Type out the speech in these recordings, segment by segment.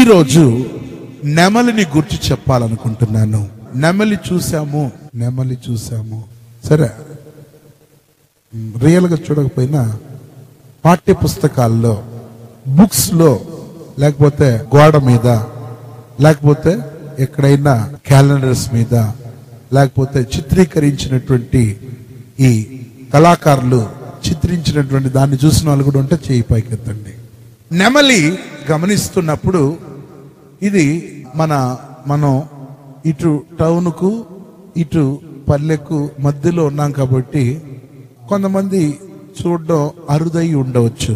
ఈరోజు నెమలిని గుర్చి చెప్పాలనుకుంటున్నాను నెమలి చూసాము నెమలి చూసాము సరే రియల్గా చూడకపోయినా పాఠ్య పుస్తకాల్లో బుక్స్లో లేకపోతే గోడ మీద లేకపోతే ఎక్కడైనా క్యాలెండర్స్ మీద లేకపోతే చిత్రీకరించినటువంటి ఈ కళాకారులు చిత్రించినటువంటి దాన్ని చూసిన వాళ్ళు కూడా ఉంటే చేయి పైకెత్తండి నెమలి గమనిస్తున్నప్పుడు ఇది మన మనం ఇటు టౌన్కు ఇటు పల్లెకు మధ్యలో ఉన్నాం కాబట్టి కొంతమంది చూడడం అరుదై ఉండవచ్చు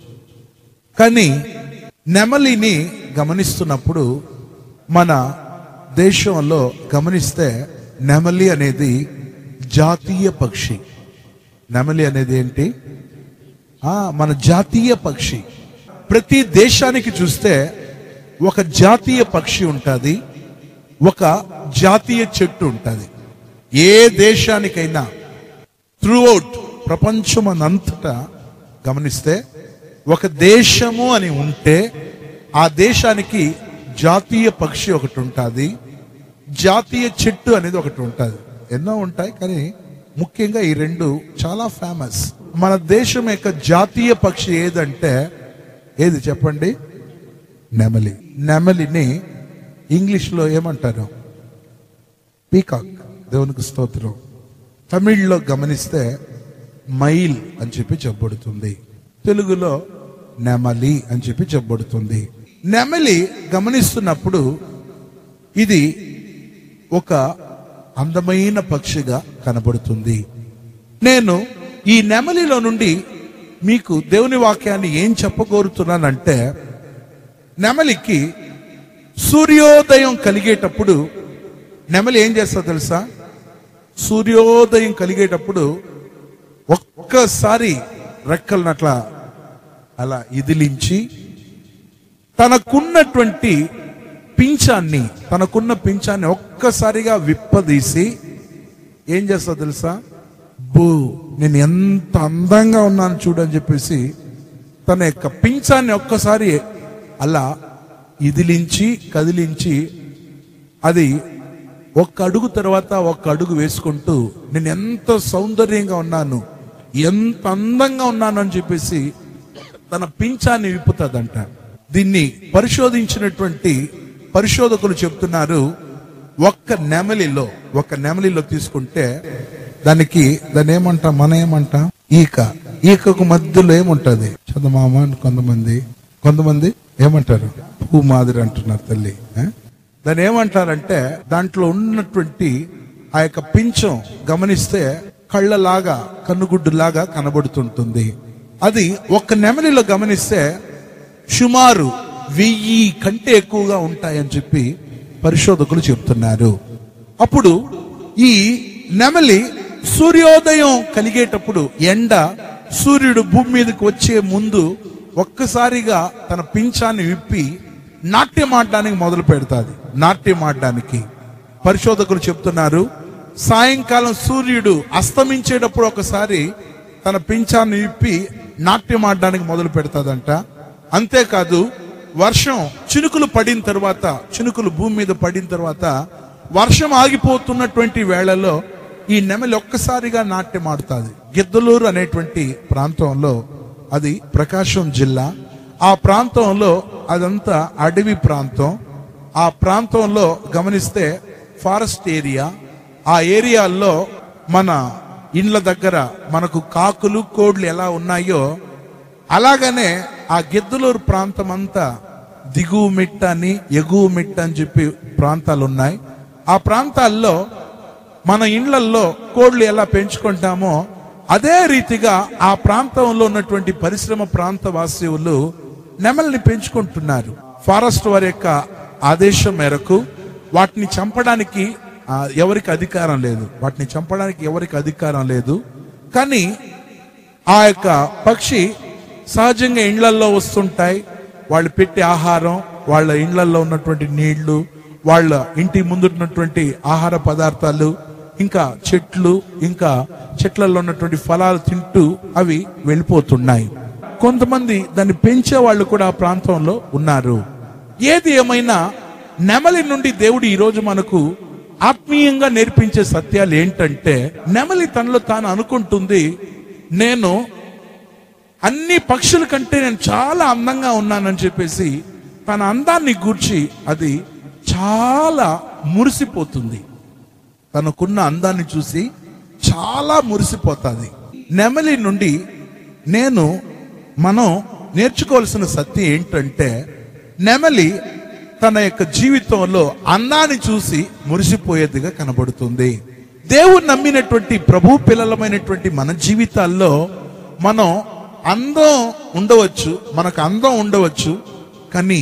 కానీ నెమలిని గమనిస్తున్నప్పుడు మన దేశంలో గమనిస్తే నెమలి అనేది జాతీయ పక్షి నెమలి అనేది ఏంటి ఆ, మన జాతీయ పక్షి ప్రతి దేశానికి చూస్తే ఒక జాతీయ పక్షి ఉంటుంది ఒక జాతీయ చెట్టు ఉంటుంది ఏ దేశానికైనా త్రూఅవుట్ ప్రపంచమనంతటా గమనిస్తే ఒక దేశము అని ఉంటే ఆ దేశానికి జాతీయ పక్షి ఒకటి ఉంటుంది జాతీయ చెట్టు అనేది ఒకటి ఉంటుంది ఎన్నో ఉంటాయి కానీ ముఖ్యంగా ఈ రెండు చాలా ఫేమస్ మన దేశం యొక్క జాతీయ పక్షి ఏదంటే ఏది చెప్పండి నెమలి నెమలిని ఇంగ్లీష్లో ఏమంటారు పీకాక్ దేవునికి స్తోత్రం తమిళ్లో గమనిస్తే మైల్ అని చెప్పి చెప్పబడుతుంది తెలుగులో నెమలి అని చెప్పి చెప్పబడుతుంది నెమలి గమనిస్తున్నప్పుడు ఇది ఒక అందమైన పక్షిగా కనబడుతుంది నేను ఈ నెమలిలో నుండి మీకు దేవుని వాక్యాన్ని ఏం చెప్పగోరుతున్నానంటే నెమలికి సూర్యోదయం కలిగేటప్పుడు నెమలి ఏం చేస్తా తెలుసా సూర్యోదయం కలిగేటప్పుడు ఒక్కసారి రెక్కలను అట్లా అలా ఇదిలించి తనకున్నటువంటి పింఛాన్ని తనకున్న పింఛాన్ని ఒక్కసారిగా విప్పదీసి ఏం చేస్తా తెలుసా బో నేను ఎంత అందంగా ఉన్నాను చూడని చెప్పేసి తన యొక్క పింఛాన్ని ఒక్కసారి అలా ఇదిలించి కదిలించి అది ఒక్క అడుగు తర్వాత ఒక్క అడుగు వేసుకుంటూ నేను ఎంత సౌందర్యంగా ఉన్నాను ఎంత అందంగా ఉన్నాను అని చెప్పేసి తన పింఛాన్ని విప్పుతుందంట దీన్ని పరిశోధించినటువంటి పరిశోధకులు చెప్తున్నారు ఒక్క నెమలిలో ఒక నెమలిలో తీసుకుంటే దానికి దాన్ని ఏమంటాం మనం ఏమంటాం ఈక ఈకకు మధ్యలో ఏముంటది చందమామ అని కొంతమంది కొంతమంది ఏమంటారు పూ మాదిరి అంటున్నారు తల్లి ఆ? దాన్ని ఏమంటారంటే దాంట్లో ఉన్నటువంటి ఆ యొక్క పింఛం గమనిస్తే కళ్ళలాగా కన్నుగుడ్డులాగా కనబడుతుంటుంది అది ఒక్క నెమలిలో గమనిస్తే సుమారు వెయ్యి కంటే ఎక్కువగా ఉంటాయని చెప్పి పరిశోధకులు చెప్తున్నారు అప్పుడు ఈ నెమలి సూర్యోదయం కలిగేటప్పుడు ఎండ సూర్యుడు భూమి మీదకి వచ్చే ముందు ఒక్కసారిగా తన పింఛాన్ని విప్పి నాట్యం ఆడడానికి మొదలు పెడతాది నాట్యం ఆడడానికి పరిశోధకులు చెప్తున్నారు సాయంకాలం సూర్యుడు అస్తమించేటప్పుడు ఒకసారి తన పింఛాన్ని విప్పి నాట్యం ఆడడానికి మొదలు పెడతాదంట అంతేకాదు వర్షం చినుకులు పడిన తర్వాత చినుకులు భూమి మీద పడిన తర్వాత వర్షం ఆగిపోతున్నటువంటి వేళలో ఈ నెమలి ఒక్కసారిగా నాట్యం ఆడుతుంది గిద్దలూరు అనేటువంటి ప్రాంతంలో అది ప్రకాశం జిల్లా ఆ ప్రాంతంలో అదంతా అడవి ప్రాంతం ఆ ప్రాంతంలో గమనిస్తే ఫారెస్ట్ ఏరియా ఆ ఏరియాల్లో మన ఇండ్ల దగ్గర మనకు కాకులు కోడ్లు ఎలా ఉన్నాయో అలాగనే ఆ గిద్దలూరు ప్రాంతం అంతా దిగువ మిట్ట అని ఎగువ మిట్ట అని చెప్పి ప్రాంతాలు ఉన్నాయి ఆ ప్రాంతాల్లో మన ఇండ్లల్లో కోళ్ళు ఎలా పెంచుకుంటామో అదే రీతిగా ఆ ప్రాంతంలో ఉన్నటువంటి పరిశ్రమ ప్రాంత వాసీవులు నెమల్ని పెంచుకుంటున్నారు ఫారెస్ట్ వారి యొక్క ఆదేశం మేరకు వాటిని చంపడానికి ఆ, ఎవరికి అధికారం లేదు వాటిని చంపడానికి ఎవరికి అధికారం లేదు కానీ ఆ యొక్క పక్షి సహజంగా ఇండ్లల్లో వస్తుంటాయి వాళ్ళు పెట్టే ఆహారం వాళ్ళ ఇండ్లల్లో ఉన్నటువంటి నీళ్లు వాళ్ళ ఇంటి ముందున్నటువంటి ఆహార పదార్థాలు ఇంకా చెట్లు ఇంకా చెట్లలో ఉన్నటువంటి ఫలాలు తింటూ అవి వెళ్ళిపోతున్నాయి కొంతమంది దాన్ని పెంచే వాళ్ళు కూడా ఆ ప్రాంతంలో ఉన్నారు ఏది ఏమైనా నెమలి నుండి దేవుడు ఈరోజు మనకు ఆత్మీయంగా నేర్పించే సత్యాలు ఏంటంటే నెమలి తనలో తాను అనుకుంటుంది నేను అన్ని పక్షుల కంటే నేను చాలా అందంగా ఉన్నానని చెప్పేసి తన అందాన్ని గూర్చి అది చాలా మురిసిపోతుంది తనకున్న అందాన్ని చూసి చాలా మురిసిపోతుంది నెమలి నుండి నేను మనం నేర్చుకోవాల్సిన సత్యం ఏంటంటే నెమలి తన యొక్క జీవితంలో అందాన్ని చూసి మురిసిపోయేదిగా కనబడుతుంది దేవుడు నమ్మినటువంటి ప్రభు పిల్లలమైనటువంటి మన జీవితాల్లో మనం అందం ఉండవచ్చు మనకు అందం ఉండవచ్చు కానీ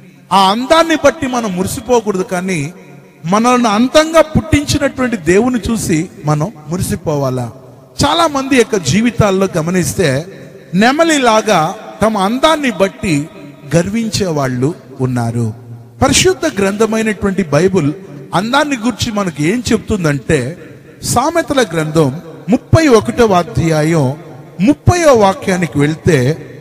ఆ అందాన్ని బట్టి మనం మురిసిపోకూడదు కానీ మనల్ని అందంగా పుట్టించినటువంటి దేవుని చూసి మనం మురిసిపోవాలా చాలా మంది యొక్క జీవితాల్లో గమనిస్తే నెమలిలాగా తమ అందాన్ని బట్టి గర్వించే వాళ్ళు ఉన్నారు పరిశుద్ధ గ్రంథమైనటువంటి బైబుల్ అందాన్ని గురించి మనకి ఏం చెప్తుందంటే సామెతల గ్రంథం ముప్పై ఒకటవ అధ్యాయం ముప్పయో వాక్యానికి వెళ్తే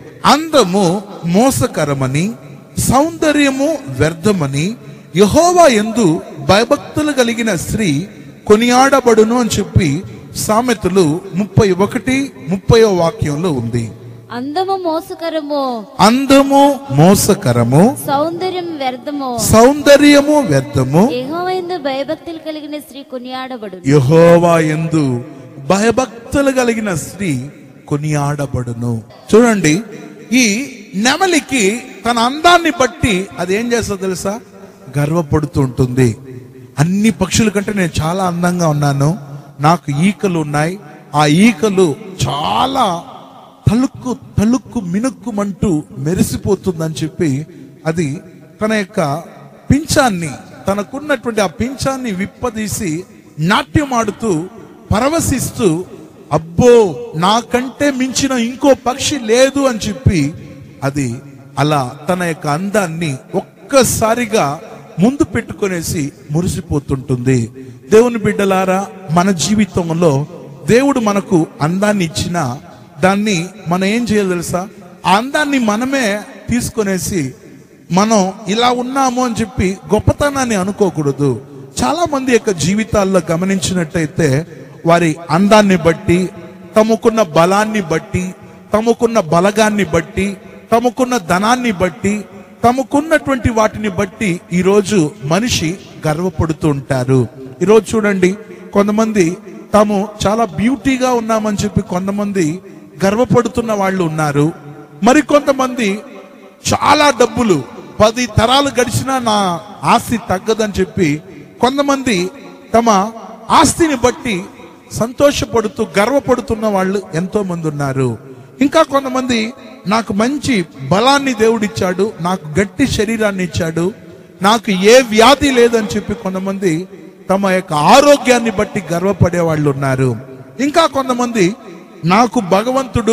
అందము మోసకరమని సౌందర్యము వ్యర్థమని యహోవా ఎందు భయభక్తులు కలిగిన స్త్రీ కొనియాడబడును అని చెప్పి సామెతలు ముప్పై ఒకటి ముప్పయో వాక్యంలో ఉంది అందము మోసకరము అందము మోసకరము సౌందర్యం వ్యర్థము సౌందర్యము వ్యర్థము యెహోవాయందు భయభక్తులు కలిగిన స్త్రీ కొనియాడబడు యహోవా ఎందు భయభక్తులు కలిగిన స్త్రీ కొనియాడబడును చూడండి ఈ నెమలికి తన అందాన్ని బట్టి అది ఏం చేస్తుందో తెలుసా గర్వపడుతూ ఉంటుంది అన్ని పక్షుల కంటే నేను చాలా అందంగా ఉన్నాను నాకు ఈకలు ఉన్నాయి ఆ ఈకలు చాలా తలుక్కు తలుక్కు మినుక్కుమంటూ మెరిసిపోతుందని చెప్పి అది తన యొక్క పింఛాన్ని తనకున్నటువంటి ఆ పింఛాన్ని విప్పదీసి నాట్యమాడుతూ పరవశిస్తూ అబ్బో నాకంటే మించిన ఇంకో పక్షి లేదు అని చెప్పి అది అలా తన యొక్క అందాన్ని ఒక్కసారిగా ముందు పెట్టుకునేసి మురిసిపోతుంటుంది దేవుని బిడ్డలారా మన జీవితంలో దేవుడు మనకు అందాన్ని ఇచ్చిన దాన్ని మనం ఏం చేయాలి తెలుసా ఆ అందాన్ని మనమే తీసుకొనేసి మనం ఇలా ఉన్నాము అని చెప్పి గొప్పతనాన్ని అనుకోకూడదు చాలా మంది యొక్క జీవితాల్లో గమనించినట్టయితే వారి అందాన్ని బట్టి తమకున్న బలాన్ని బట్టి తమకున్న బలగాన్ని బట్టి తమకున్న ధనాన్ని బట్టి తమకున్నటువంటి వాటిని బట్టి ఈరోజు మనిషి గర్వపడుతూ ఉంటారు ఈరోజు చూడండి కొంతమంది తాము చాలా బ్యూటీగా ఉన్నామని చెప్పి కొంతమంది గర్వపడుతున్న వాళ్ళు ఉన్నారు మరి కొంతమంది చాలా డబ్బులు పది తరాలు గడిచినా నా ఆస్తి తగ్గదని చెప్పి కొంతమంది తమ ఆస్తిని బట్టి సంతోషపడుతూ గర్వపడుతున్న వాళ్ళు ఎంతో మంది ఉన్నారు ఇంకా కొంతమంది నాకు మంచి బలాన్ని దేవుడిచ్చాడు నాకు గట్టి శరీరాన్ని ఇచ్చాడు నాకు ఏ వ్యాధి లేదని చెప్పి కొంతమంది తమ యొక్క ఆరోగ్యాన్ని బట్టి గర్వపడే వాళ్ళు ఉన్నారు ఇంకా కొంతమంది నాకు భగవంతుడు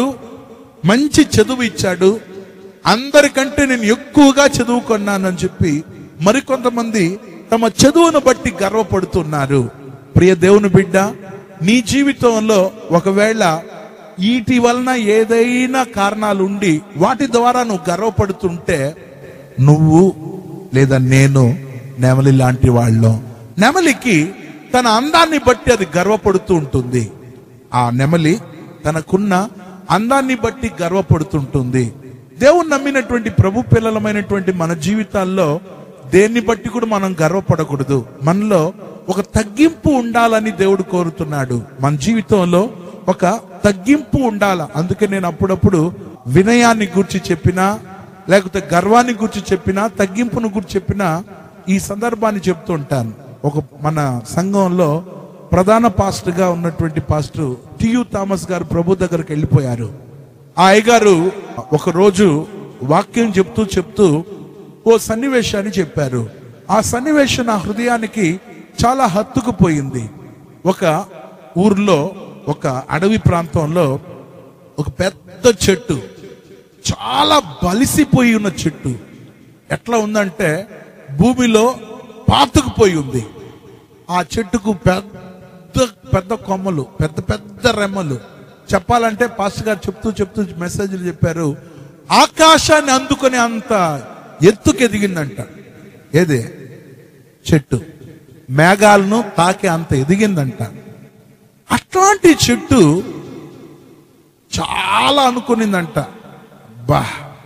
మంచి చదువు ఇచ్చాడు అందరికంటే నేను ఎక్కువగా చదువుకున్నానని చెప్పి మరికొంతమంది తమ చదువును బట్టి గర్వపడుతున్నారు ప్రియ దేవుని బిడ్డ నీ జీవితంలో ఒకవేళ వీటి వలన ఏదైనా కారణాలు ఉండి వాటి ద్వారా నువ్వు గర్వపడుతుంటే నువ్వు లేదా నేను నెమలి లాంటి వాళ్ళం నెమలికి తన అందాన్ని బట్టి అది గర్వపడుతూ ఉంటుంది ఆ నెమలి తనకున్న అందాన్ని బట్టి గర్వపడుతుంటుంది దేవుని నమ్మినటువంటి ప్రభు పిల్లలమైనటువంటి మన జీవితాల్లో దేన్ని బట్టి కూడా మనం గర్వపడకూడదు మనలో ఒక తగ్గింపు ఉండాలని దేవుడు కోరుతున్నాడు మన జీవితంలో ఒక తగ్గింపు ఉండాల అందుకే నేను అప్పుడప్పుడు వినయాన్ని గురించి చెప్పినా లేకపోతే గర్వాన్ని గురించి చెప్పినా తగ్గింపును గురించి చెప్పినా ఈ సందర్భాన్ని చెప్తూ ఉంటాను ఒక మన సంఘంలో ప్రధాన పాస్టర్ గా ఉన్నటువంటి పాస్టర్ టియు థామస్ గారు ప్రభు దగ్గరికి వెళ్ళిపోయారు ఆ అయ్యగారు ఒక రోజు వాక్యం చెప్తూ చెప్తూ ఓ సన్నివేశాన్ని చెప్పారు ఆ సన్నివేశం నా హృదయానికి చాలా హత్తుకుపోయింది ఒక ఊర్లో ఒక అడవి ప్రాంతంలో ఒక పెద్ద చెట్టు చాలా బలిసిపోయి ఉన్న చెట్టు ఎట్లా ఉందంటే భూమిలో పాతుకుపోయి ఉంది ఆ చెట్టుకు పెద్ద పెద్ద కొమ్మలు పెద్ద పెద్ద రెమ్మలు చెప్పాలంటే పాస్టర్ గారు చెప్తూ చెప్తూ మెసేజ్లు చెప్పారు ఆకాశాన్ని అందుకునే అంత ఎత్తుకు ఎదిగిందంట ఏది చెట్టు మేఘాలను తాకి అంత ఎదిగిందంట అట్లాంటి చెట్టు చాలా అనుకునిందంట బా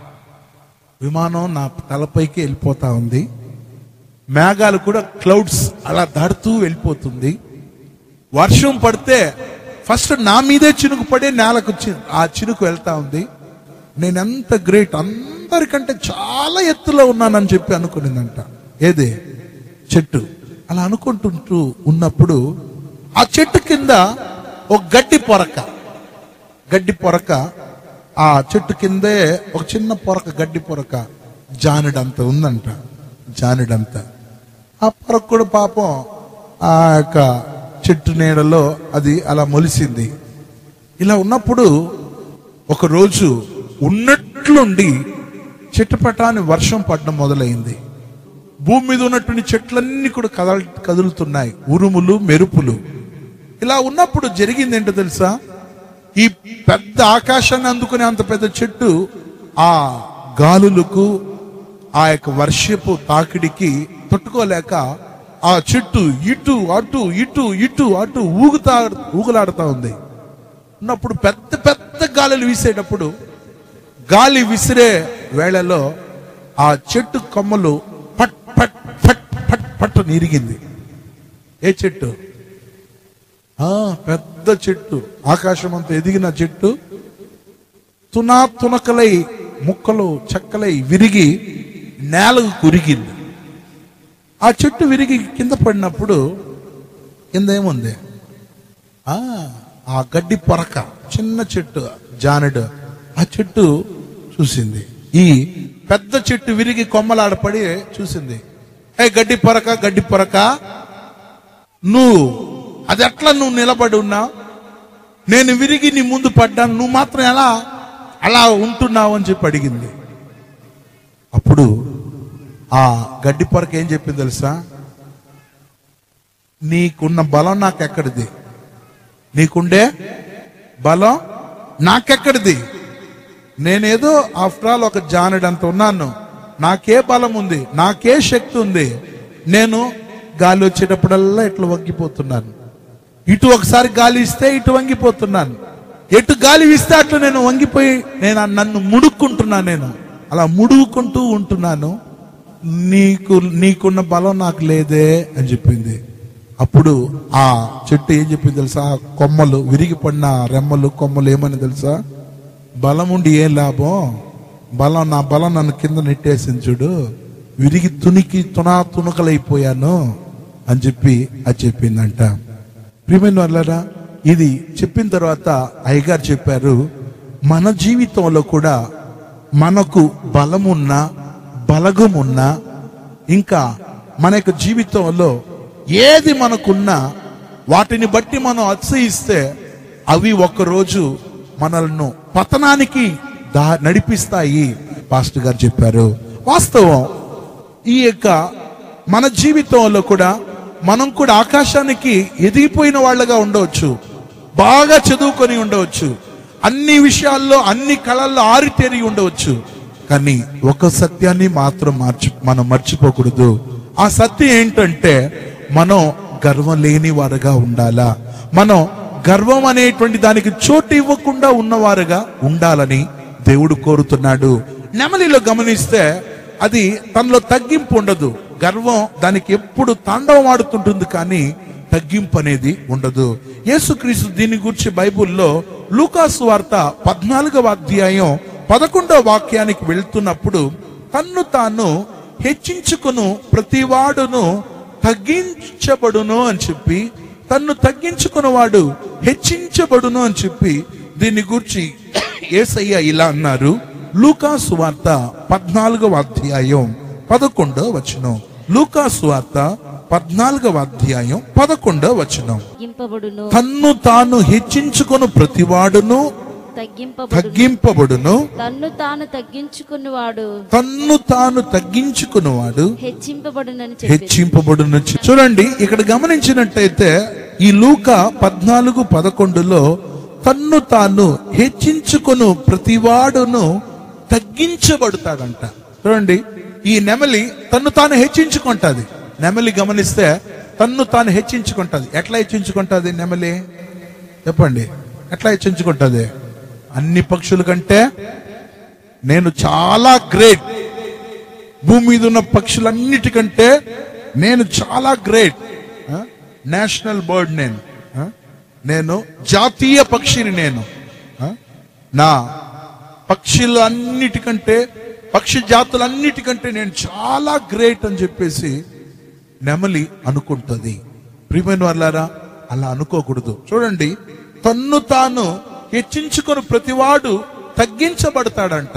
విమానం నా తలపైకి వెళ్ళిపోతా ఉంది మేఘాలు కూడా క్లౌడ్స్ అలా దాడుతూ వెళ్ళిపోతుంది వర్షం పడితే ఫస్ట్ నా మీదే చినుకు పడే నేలకు చి- ఆ చినుకు వెళ్తా ఉంది నేను ఎంత గ్రేట్ అందరికంటే చాలా ఎత్తులో ఉన్నానని చెప్పి అనుకునిందంట ఏది చెట్టు అలా అనుకుంటుంటూ ఉన్నప్పుడు ఆ చెట్టు కింద ఒక గడ్డి పొరక గడ్డి పొరక ఆ చెట్టు కిందే ఒక చిన్న పొరక గడ్డి పొరక జానుడంత ఉందంట జానుడంత ఆ పొరక కూడా పాపం ఆ యొక్క చెట్టు నీడలో అది అలా మొలిసింది ఇలా ఉన్నప్పుడు ఒక రోజు ఉన్నట్లుండి చిట్టపటాని వర్షం పడడం మొదలైంది భూమి మీద ఉన్నటువంటి చెట్లన్నీ కూడా కదల కదులుతున్నాయి ఉరుములు మెరుపులు ఇలా ఉన్నప్పుడు జరిగింది ఏంటో తెలుసా ఈ పెద్ద ఆకాశాన్ని అందుకునే అంత పెద్ద చెట్టు ఆ గాలులకు ఆ యొక్క వర్షపు తాకిడికి తట్టుకోలేక ఆ చెట్టు ఇటు అటు ఇటు ఇటు అటు ఊగుతా ఊగులాడుతా ఉంది ఉన్నప్పుడు పెద్ద పెద్ద గాలులు వీసేటప్పుడు గాలి విసిరే వేళలో ఆ చెట్టు కొమ్మలు పట్ పట్ పట్ పట్ పట్ నిరిగింది ఏ చెట్టు ఆ పెద్ద చెట్టు ఆకాశం అంత ఎదిగిన చెట్టు తునా తునకలై ముక్కలు చెక్కలై విరిగి నేలకు కురిగింది ఆ చెట్టు విరిగి కింద పడినప్పుడు కింద ఏముంది ఆ ఆ గడ్డి పొరక చిన్న చెట్టు జానెడు ఆ చెట్టు చూసింది ఈ పెద్ద చెట్టు విరిగి కొమ్మలాడపడి చూసింది ఏ గడ్డి పొరక గడ్డి పొరక నువ్వు అది ఎట్లా నువ్వు నిలబడి ఉన్నా నేను విరిగి నీ ముందు పడ్డాను నువ్వు మాత్రం ఎలా అలా ఉంటున్నావు అని చెప్పి అడిగింది అప్పుడు ఆ గడ్డి పొరక ఏం చెప్పింది తెలుసా నీకున్న బలం నాకెక్కడిది నీకుండే బలం నాకెక్కడిది నేనేదో ఆఫ్టర్ ఆల్ ఒక జానడంత ఉన్నాను నాకే బలం ఉంది నాకే శక్తి ఉంది నేను గాలి వచ్చేటప్పుడల్లా ఇట్లా వంగిపోతున్నాను ఇటు ఒకసారి గాలి ఇస్తే ఇటు వంగిపోతున్నాను ఎటు గాలి ఇస్తే అట్లా నేను వంగిపోయి నేను ఆ నన్ను ముడుక్కుంటున్నాను నేను అలా ముడుగుకుంటూ ఉంటున్నాను నీకు నీకున్న బలం నాకు లేదే అని చెప్పింది అప్పుడు ఆ చెట్టు ఏం చెప్పింది తెలుసా ఆ కొమ్మలు విరిగి పడిన రెమ్మలు కొమ్మలు ఏమని తెలుసా బలం ఉండి ఏం లాభం బలం నా బలం నన్ను కింద నెట్టేసింది చూడు విరిగి తునికి తునా తునకలైపోయాను అని చెప్పి అది చెప్పిందంట ప్రియమైన వాళ్ళరా ఇది చెప్పిన తర్వాత అయ్యగారు చెప్పారు మన జీవితంలో కూడా మనకు బలమున్నా బలగమున్నా ఇంకా మన యొక్క జీవితంలో ఏది మనకున్నా వాటిని బట్టి మనం అతిశయిస్తే అవి ఒకరోజు మనల్ని పతనానికి దా నడిపిస్తాయి పాస్టర్ గారు చెప్పారు వాస్తవం ఈ యొక్క మన జీవితంలో కూడా మనం కూడా ఆకాశానికి ఎదిగిపోయిన వాళ్ళగా ఉండవచ్చు బాగా చదువుకొని ఉండవచ్చు అన్ని విషయాల్లో అన్ని కళల్లో ఆరితేరి ఉండవచ్చు కానీ ఒక సత్యాన్ని మాత్రం మార్చి మనం మర్చిపోకూడదు ఆ సత్యం ఏంటంటే మనం గర్వం లేని వారుగా ఉండాలా మనం గర్వం అనేటువంటి దానికి చోటు ఇవ్వకుండా ఉన్నవారుగా ఉండాలని దేవుడు కోరుతున్నాడు నెమలిలో గమనిస్తే అది తనలో తగ్గింపు ఉండదు గర్వం దానికి ఎప్పుడు తాండవం ఆడుతుంటుంది కానీ తగ్గింపు అనేది ఉండదు యేసుక్రీస్తు దీని గురించి బైబిల్లో లూకాసు వార్త పద్నాలుగవ అధ్యాయం పదకొండవ వాక్యానికి వెళ్తున్నప్పుడు తన్ను తాను హెచ్చించుకును ప్రతివాడును తగ్గించబడును అని చెప్పి తన్ను తగ్గించుకున్నవాడు హెచ్చించబడును అని చెప్పి దీని గురించి ఏసయ్య ఇలా అన్నారు లూకాసు వార్త పద్నాలుగవ అధ్యాయం పదకొండవ వచనం లూకాసు వార్త పద్నాలుగవ అధ్యాయం పదకొండవ వచనం తగ్గింపబడును తన్ను తాను హెచ్చించుకొను ప్రతివాడును తగ్గింపబడును తగ్గింపబడును తన్ను తాను తగ్గించుకున్నవాడు తన్ను తాను తగ్గించుకున్నవాడు హెచ్చింపబడునని చెప్పి హెచ్చింపబడును చూడండి ఇక్కడ గమనించినట్టయితే ఈ లూక పద్నాలుగు పదకొండులో తన్ను తాను హెచ్చించుకొను ప్రతివాడును తగ్గించబడతాడంట చూడండి ఈ నెమలి తన్ను తాను హెచ్చించుకుంటది నెమలి గమనిస్తే తన్ను తాను హెచ్చించుకుంటది ఎట్లా హెచ్చించుకుంటది నెమలి చెప్పండి ఎట్లా హెచ్చించుకుంటది అన్ని పక్షుల కంటే నేను చాలా గ్రేట్ భూమి మీద ఉన్న పక్షులన్నిటికంటే నేను చాలా గ్రేట్ నేషనల్ బర్డ్ నేను ఆ? నేను జాతీయ పక్షిని నేను ఆ? నా పక్షులు అన్నిటికంటే పక్షి జాతులన్నిటికంటే నేను చాలా గ్రేట్ అని చెప్పేసి నెమలి అనుకుంటుంది ప్రియమైన వాళ్ళారా అలా అనుకోకూడదు చూడండి తన్ను తాను హెచ్చించుకొని ప్రతివాడు తగ్గించబడతాడంట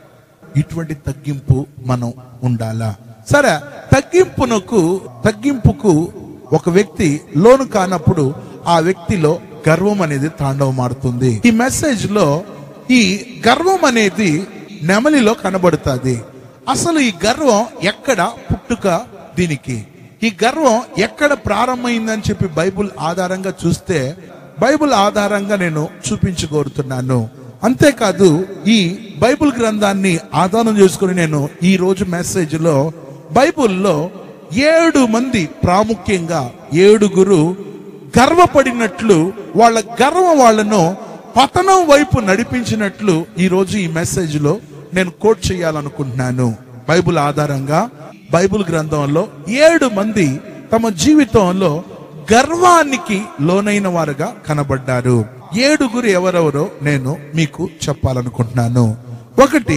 ఇటువంటి తగ్గింపు మనం ఉండాలా సరే తగ్గింపునకు తగ్గింపుకు ఒక వ్యక్తి లోను కానప్పుడు ఆ వ్యక్తిలో గర్వం అనేది తాండవమాడుతుంది ఈ మెసేజ్ లో ఈ గర్వం అనేది నెమలిలో కనబడుతుంది అసలు ఈ గర్వం ఎక్కడ పుట్టుక దీనికి ఈ గర్వం ఎక్కడ ప్రారంభమైందని చెప్పి బైబుల్ ఆధారంగా చూస్తే బైబుల్ ఆధారంగా నేను చూపించగోరుతున్నాను అంతేకాదు ఈ బైబుల్ గ్రంథాన్ని ఆధారం చేసుకుని నేను ఈ రోజు మెసేజ్ లో బైబుల్లో ఏడు మంది ప్రాముఖ్యంగా ఏడుగురు గర్వపడినట్లు వాళ్ళ గర్వం వాళ్ళను పతనం వైపు నడిపించినట్లు ఈ రోజు ఈ మెసేజ్ లో నేను కోట్ చేయాలనుకుంటున్నాను బైబుల్ ఆధారంగా బైబుల్ గ్రంథంలో ఏడు మంది తమ జీవితంలో గర్వానికి లోనైన వారుగా కనబడ్డారు ఏడుగురు ఎవరెవరో నేను మీకు చెప్పాలనుకుంటున్నాను ఒకటి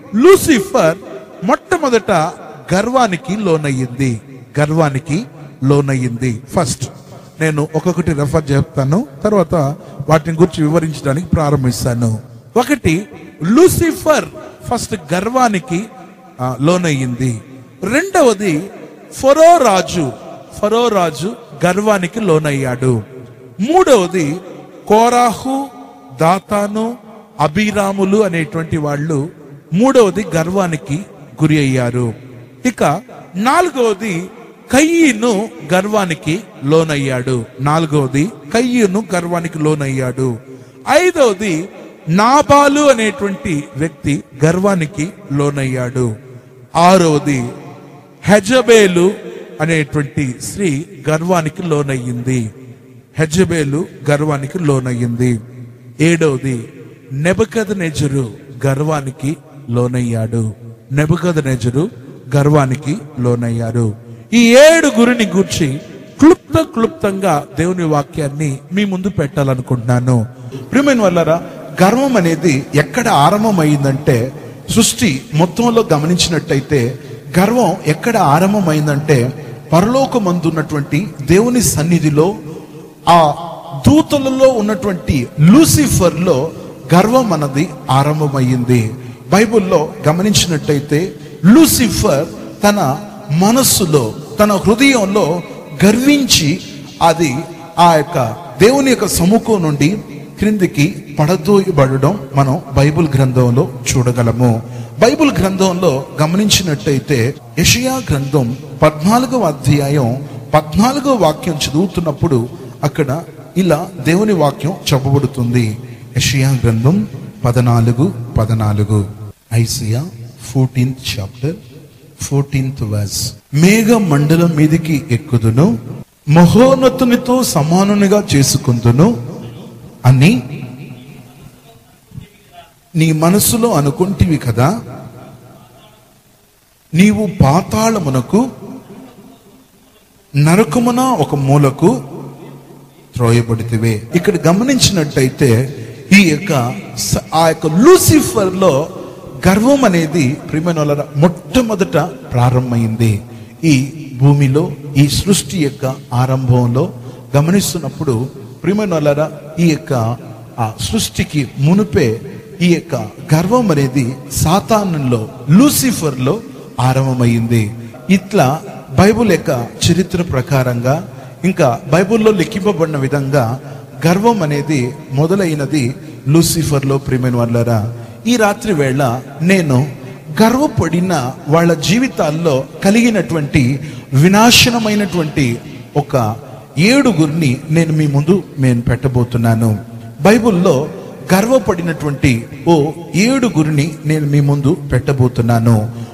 లూసిఫర్ మొట్టమొదట గర్వానికి లోనయ్యింది గర్వానికి లోనయ్యింది ఫస్ట్ నేను ఒక్కొక్కటి రెఫర్ చేస్తాను తర్వాత వాటిని గురించి వివరించడానికి ప్రారంభిస్తాను ఒకటి లూసిఫర్ ఫస్ట్ గర్వానికి ఆ, లోనయ్యింది రెండవది ఫరో రాజు ఫరో రాజు గర్వానికి లోనయ్యాడు మూడవది కోరాహు దాతాను అభిరాములు అనేటువంటి వాళ్ళు మూడవది గర్వానికి గురి అయ్యారు ఇక నాలుగవది కయ్యను గర్వానికి లోనయ్యాడు నాలుగవది కయ్యను గర్వానికి లోనయ్యాడు ఐదవది నాబాలు అనేటువంటి వ్యక్తి గర్వానికి లోనయ్యాడు ఆరవది హెజబేలు అనేటువంటి స్త్రీ గర్వానికి లోనయ్యింది హెజబేలు గర్వానికి లోనయ్యింది ఏడవది నెబకద నెజరు గర్వానికి లోనయ్యాడు నెబకద నెజరు గర్వానికి లోనయ్యారు ఈ ఏడుగురిని గూర్చి క్లుప్త క్లుప్తంగా దేవుని వాక్యాన్ని మీ ముందు పెట్టాలనుకుంటున్నాను ప్రియమైన వల్లరా గర్వం అనేది ఎక్కడ ఆరంభమైందంటే సృష్టి మొత్తంలో గమనించినట్టయితే గర్వం ఎక్కడ ఆరంభమైందంటే పరలోకమందున్నటువంటి దేవుని సన్నిధిలో ఆ దూతలలో ఉన్నటువంటి లూసిఫర్ లో గర్వం అన్నది ఆరంభమయ్యింది బైబిల్లో గమనించినట్టయితే లూసిఫర్ తన మనస్సులో తన హృదయంలో గర్వించి అది ఆ యొక్క దేవుని యొక్క సముఖం నుండి క్రిందికి పడదోయబడడం మనం బైబిల్ గ్రంథంలో చూడగలము బైబిల్ గ్రంథంలో గమనించినట్టయితే యెషయా గ్రంథం పద్నాలుగవ అధ్యాయం పద్నాలుగో వాక్యం చదువుతున్నప్పుడు అక్కడ ఇలా దేవుని వాక్యం చెప్పబడుతుంది యెషయా గ్రంథం పదనాలుగు పదనాలుగు Isaiah fourteenth chapter fourteenth verse మేఘ మండలం మీదికి ఎక్కుదును మహోన్నతునితో సమానునిగా చేసుకుందును అని నీ మనసులో అనుకుంటివి కదా నీవు పాతాళమునకు నరకమున ఒక మూలకు త్రోయబడితివే ఇక్కడ గమనించినట్టయితే ఈ యొక్క స- ఆ యొక్క లూసిఫర్ లో గర్వం అనేది ప్రియమైన వాళ్ళ మొట్టమొదట ప్రారంభమైంది ఈ భూమిలో ఈ సృష్టి యొక్క ఆరంభంలో గమనిస్తున్నప్పుడు ప్రియమైన వాళ్ళ ఈ యొక్క ఆ సృష్టికి మునుపే ఈ యొక్క గర్వం అనేది సాతానులో లూసిఫర్ లో ఆరంభమైంది ఇట్లా బైబుల్ యొక్క చరిత్ర ప్రకారంగా ఇంకా బైబిల్లో లిఖింపబడిన విధంగా గర్వం అనేది మొదలైనది లూసిఫర్ లో ప్రియమైన వాళ్ళరా ఈ రాత్రి వేళ నేను గర్వపడిన వాళ్ళ జీవితాల్లో కలిగినటువంటి వినాశనమైనటువంటి ఒక ఏడుగురిని నేను మీ ముందు నేను పెట్టబోతున్నాను బైబిల్లో గర్వపడినటువంటి ఓ ఏడుగురిని నేను మీ ముందు పెట్టబోతున్నాను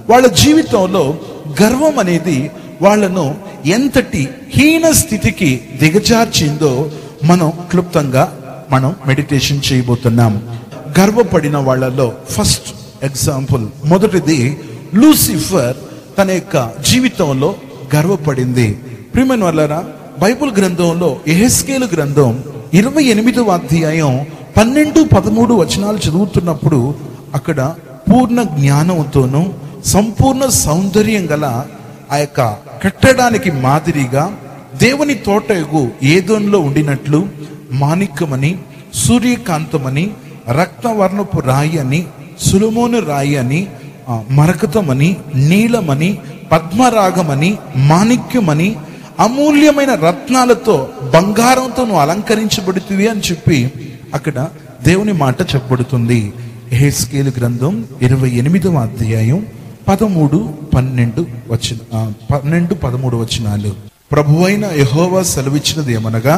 వాళ్ళ జీవితంలో గర్వం అనేది వాళ్ళను ఎంతటి హీన స్థితికి దిగజార్చిందో మనం క్లుప్తంగా మనం మెడిటేషన్ చేయబోతున్నాం గర్వపడిన వాళ్ళలో ఫస్ట్ ఎగ్జాంపుల్ మొదటిది లూసిఫర్ తన యొక్క జీవితంలో గర్వపడింది ప్రియమైన వాళ్ళరా బైబుల్ గ్రంథంలో ఎహెస్కేలు గ్రంథం ఇరవై ఎనిమిదవ అధ్యాయం పన్నెండు పదమూడు వచనాలు చదువుతున్నప్పుడు అక్కడ పూర్ణ జ్ఞానంతోనూ సంపూర్ణ సౌందర్యం గల ఆ యొక్క కట్టడానికి మాదిరిగా దేవుని తోటగు ఏదోన్లో ఉండినట్లు మాణిక్యమని సూర్యకాంతమని రక్తవర్ణపు రాయి అని సులుమోను రాయి అని ఆ, మరకతమని నీలమని పద్మరాగమని మాణిక్యమని అమూల్యమైన రత్నాలతో బంగారంతో నువ్వు అలంకరించబడుతుంది అని చెప్పి అక్కడ దేవుని మాట చెప్పబడుతుంది హేస్కేలు గ్రంథం ఇరవై ఎనిమిదవ అధ్యాయం పదమూడు పన్నెండు వచ్చిన ఆ, పన్నెండు పదమూడు వచనాలు ప్రభువైన యెహోవా సెలవిచ్చినది ఏమనగా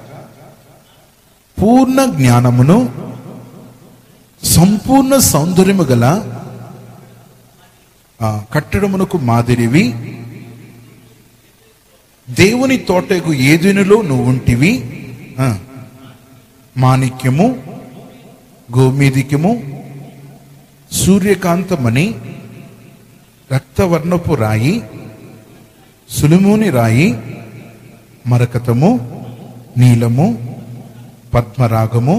పూర్ణ జ్ఞానమును సంపూర్ణ సౌందర్యము గల ఆ, కట్టడమునకు మాదిరివి దేవుని తోటకు ఏదెనులో నువ్వు ఉంటివి ఆ, మాణిక్యము గోమేదికము సూర్యకాంతమని రక్తవర్ణపు రాయి సులుమూని రాయి మరకతము నీలము పద్మరాగము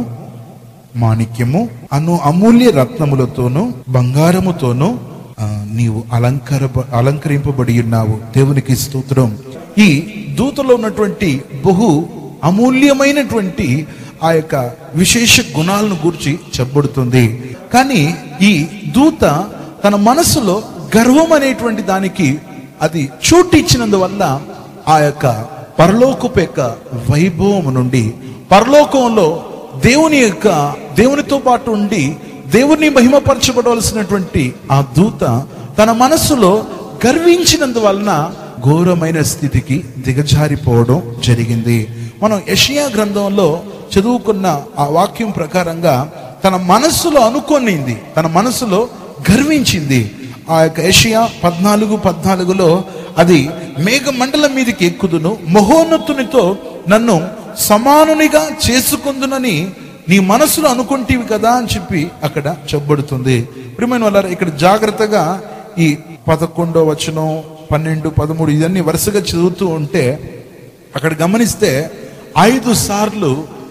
మాణిక్యము అను అమూల్య రత్నములతోనూ బంగారముతోనూ ఆ, నీవు అలంకర అలంకరింపబడి ఉన్నావు దేవునికి స్తోత్రం ఈ దూతలో ఉన్నటువంటి బహు అమూల్యమైనటువంటి ఆ యొక్క విశేష గుణాలను గురించి చెప్పబడుతుంది కానీ ఈ దూత తన మనసులో గర్వం అనేటువంటి దానికి అది చోటు ఇచ్చినందువల్ల ఆ యొక్క పరలోకపు యొక్క వైభవం నుండి పరలోకంలో దేవుని యొక్క దేవునితో పాటు ఉండి దేవుని మహిమపరచబడవలసినటువంటి ఆ దూత తన మనస్సులో గర్వించినందువలన ఘోరమైన స్థితికి దిగజారిపోవడం జరిగింది మనం యషియా గ్రంథంలో చదువుకున్న ఆ వాక్యం ప్రకారంగా తన మనస్సులో అనుకొనింది తన మనసులో గర్వించింది ఆ యొక్క యషియా పద్నాలుగు పద్నాలుగులో అది మేఘమండలం మీదకి ఎక్కుదును మహోన్నతునితో నన్ను సమానునిగా చేసుకుందునని నీ మనసులో అనుకుంటేవి కదా అని చెప్పి అక్కడ చెప్పబడుతుంది ప్రియమైన వాళ్ళారా ఇక్కడ జాగ్రత్తగా ఈ పదకొండో వచనం పన్నెండు పదమూడు ఇవన్నీ వరుసగా చదువుతూ ఉంటే అక్కడ గమనిస్తే ఐదు సార్లు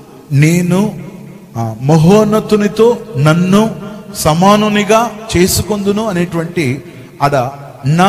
నేను ఆ, మహోన్నతునితో నన్ను సమానునిగా చేసుకుందును అనేటువంటి అడ నా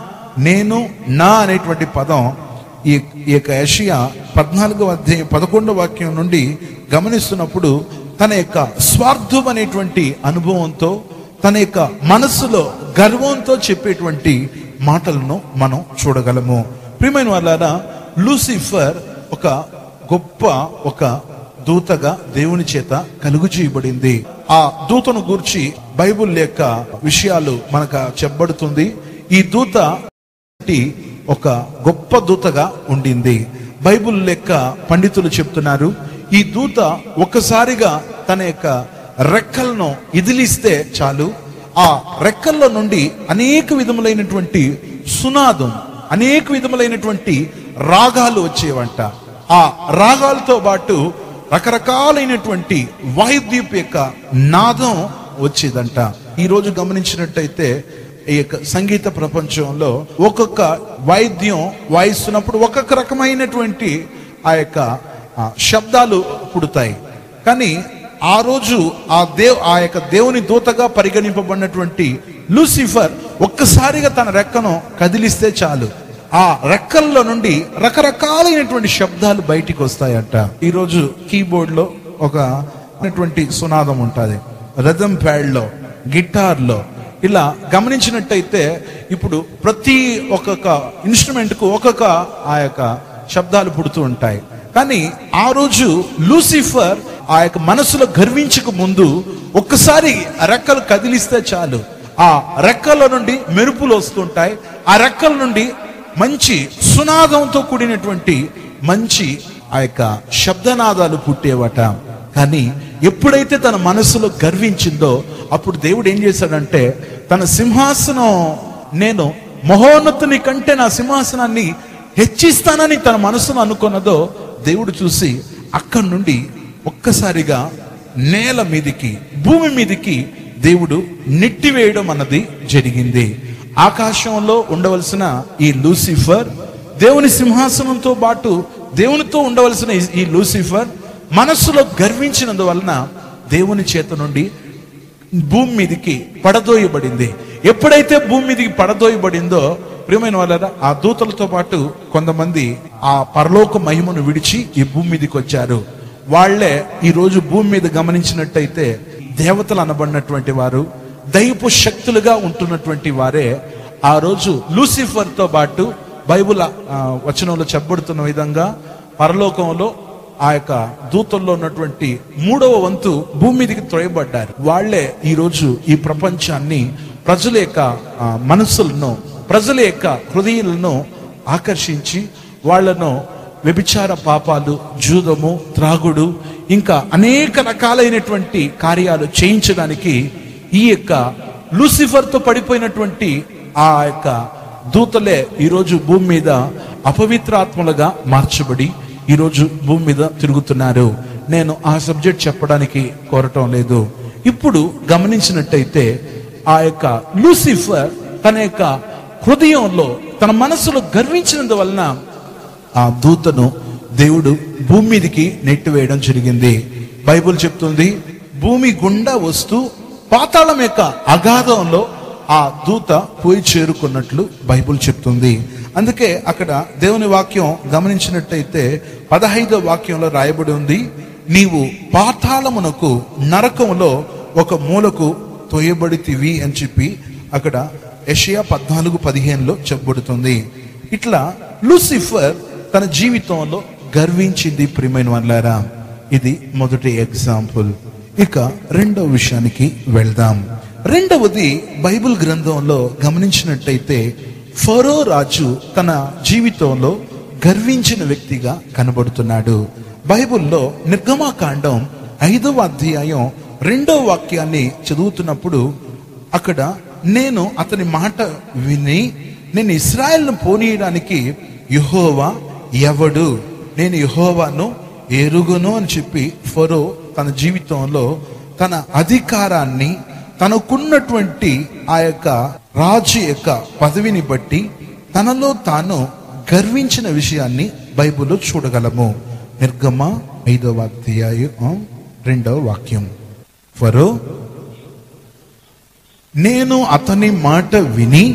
నేను నా అనేటువంటి పదం ఈ ఈ యొక్క యషియా పద్నాలుగవ అధ్యాయం పదకొండవ వాక్యం నుండి గమనిస్తున్నప్పుడు తన యొక్క స్వార్థం అనేటువంటి అనుభవంతో తన యొక్క మనస్సులో గర్వంతో చెప్పేటువంటి మాటలను మనం చూడగలము ప్రియమైన వాళ్ళారా లూసిఫర్ ఒక గొప్ప ఒక దూతగా దేవుని చేత కలుగు చేయబడింది ఆ దూతను గూర్చి బైబుల్ యొక్క విషయాలు మనకు చెప్పబడుతుంది ఈ దూత వంటి ఒక గొప్ప దూతగా ఉండింది బైబుల్ లెక్క పండితులు చెప్తున్నారు ఈ దూత ఒక్కసారిగా తన యొక్క రెక్కలను ఇదిలిస్తే చాలు ఆ రెక్కల్లో నుండి అనేక విధములైనటువంటి సునాదం అనేక విధములైనటువంటి రాగాలు వచ్చేవంట ఆ రాగాలతో పాటు రకరకాలైనటువంటి వాయుద్వీప్ యొక్క నాదం వచ్చేదంట ఈ రోజు గమనించినట్టయితే ఈ యొక్క సంగీత ప్రపంచంలో ఒక్కొక్క వాయిద్యం వాయిస్తున్నప్పుడు ఒక్కొక్క రకమైనటువంటి ఆ యొక్క ఆ, శబ్దాలు పుడతాయి కానీ ఆ రోజు ఆ దేవ్ ఆ యొక్క దేవుని దూతగా పరిగణింపబడినటువంటి లూసిఫర్ ఒక్కసారిగా తన రెక్కను కదిలిస్తే చాలు ఆ రెక్కల్లో నుండి రకరకాలైనటువంటి శబ్దాలు బయటికి వస్తాయంట ఈరోజు కీబోర్డ్ లో ఒక అనేటువంటి సునాదం ఉంటుంది రథం ప్యాడ్ లో గిటార్ లో ఇలా గమనించినట్టయితే ఇప్పుడు ప్రతి ఒక్కొక్క ఇన్స్ట్రుమెంట్ కు ఒక్కొక్క ఆ యొక్క శబ్దాలు పుడుతూ ఉంటాయి కానీ ఆ రోజు లూసిఫర్ ఆ యొక్క మనసులో గర్వించక ముందు ఒక్కసారి ఆ రెక్కలు కదిలిస్తే చాలు ఆ రెక్కల నుండి మెరుపులు వస్తుంటాయి ఆ రెక్కల నుండి మంచి సునాదంతో కూడినటువంటి మంచి ఆ యొక్క శబ్దనాదాలు పుట్టేవట కానీ ఎప్పుడైతే తన మనసులో గర్వించిందో అప్పుడు దేవుడు ఏం చేశాడంటే తన సింహాసనం నేను మహోన్నతుని కంటే నా సింహాసనాన్ని హెచ్చిస్తానని తన మనసును అనుకున్నదో దేవుడు చూసి అక్కడి నుండి ఒక్కసారిగా నేల మీదికి భూమి మీదికి దేవుడు నెట్టివేయడం అన్నది జరిగింది ఆకాశంలో ఉండవలసిన ఈ లూసిఫర్ దేవుని సింహాసనంతో పాటు దేవునితో ఉండవలసిన ఈ- ఈ లూసిఫర్ మనస్సులో గర్వించినందువలన దేవుని చేత నుండి భూమి మీదికి పడదోయబడింది ఎప్పుడైతే భూమి మీదికి పడదోయబడిందో ప్రియమైన వాళ్ళ ఆ దూతలతో పాటు కొంతమంది ఆ పరలోక మహిమను విడిచి ఈ భూమి మీదకి వచ్చారు వాళ్ళే ఈ రోజు భూమి మీద గమనించినట్టయితే దేవతలు అనబడినటువంటి వారు దైవపు శక్తులుగా ఉంటున్నటువంటి వారే ఆ రోజు లూసిఫర్ తో పాటు బైబుల్ ఆ, వచనంలో చెప్పబడుతున్న విధంగా పరలోకంలో ఆ యొక్క దూతల్లో ఉన్నటువంటి మూడవ వంతు భూమి మీదకి త్రోయబడ్డారు వాళ్ళే ఈ రోజు ఈ ప్రపంచాన్ని ప్రజల యొక్క ఆ, మనస్సులను ప్రజల యొక్క హృదయాలను ఆకర్షించి వాళ్ళను వ్యభిచార పాపాలు జూదము త్రాగుడు ఇంకా అనేక రకాలైనటువంటి కార్యాలు చేయించడానికి ఈ యొక్క లూసిఫర్తో పడిపోయినటువంటి ఆ యొక్క దూతలే ఈరోజు భూమి మీద అపవిత్రాత్మలుగా మార్చబడి ఈరోజు భూమి మీద తిరుగుతున్నారు నేను ఆ సబ్జెక్ట్ చెప్పడానికి కోరటం లేదు ఇప్పుడు గమనించినట్టయితే ఆ యొక్క లూసిఫర్ తన యొక్క హృదయంలో తన మనసులో గర్వించినందువలన ఆ దూతను దేవుడు భూమి మీదకి నెట్టివేయడం జరిగింది బైబుల్ చెప్తుంది భూమి గుండా వస్తూ పాతాళం యొక్క అగాధంలో ఆ దూత పోయి చేరుకున్నట్లు బైబుల్ చెప్తుంది అందుకే అక్కడ దేవుని వాక్యం గమనించినట్టయితే పదహైదో వాక్యంలో రాయబడి ఉంది నీవు పాతాళమునకు నరకములో ఒక మూలకు తోయబడితివి అని చెప్పి అక్కడ యెషయా పద్నాలుగు పదిహేనులో చెప్పబడుతుంది ఇట్లా లూసిఫర్ తన జీవితంలో గర్వించింది ప్రియమైన వాళ్ళారా ఇది మొదటి ఎగ్జాంపుల్ ఇక రెండవ విషయానికి వెళ్దాం రెండవది బైబిల్ గ్రంథంలో గమనించినట్టయితే ఫరో రాజు తన జీవితంలో గర్వించిన వ్యక్తిగా కనబడుతున్నాడు బైబిల్లో నిర్గమాకాండం ఐదవ అధ్యాయం రెండవ వాక్యాన్ని చదువుతున్నప్పుడు అక్కడ నేను అతని మాట విని నేను ఇస్రాయల్ను పోనీయడానికి యహోవా ఎవడు నేను యహోవాను ఎరుగును అని చెప్పి ఫరో తన జీవితంలో తన అధికారాన్ని తనకున్నటువంటి ఆ యొక్క రాజు యొక్క పదవిని బట్టి తనలో తాను గర్వించిన విషయాన్ని బైబిల్లో చూడగలము నిర్గమ ఐదవ అధ్యాయం రెండవ వాక్యం ఫరో నేను అతని మాట విని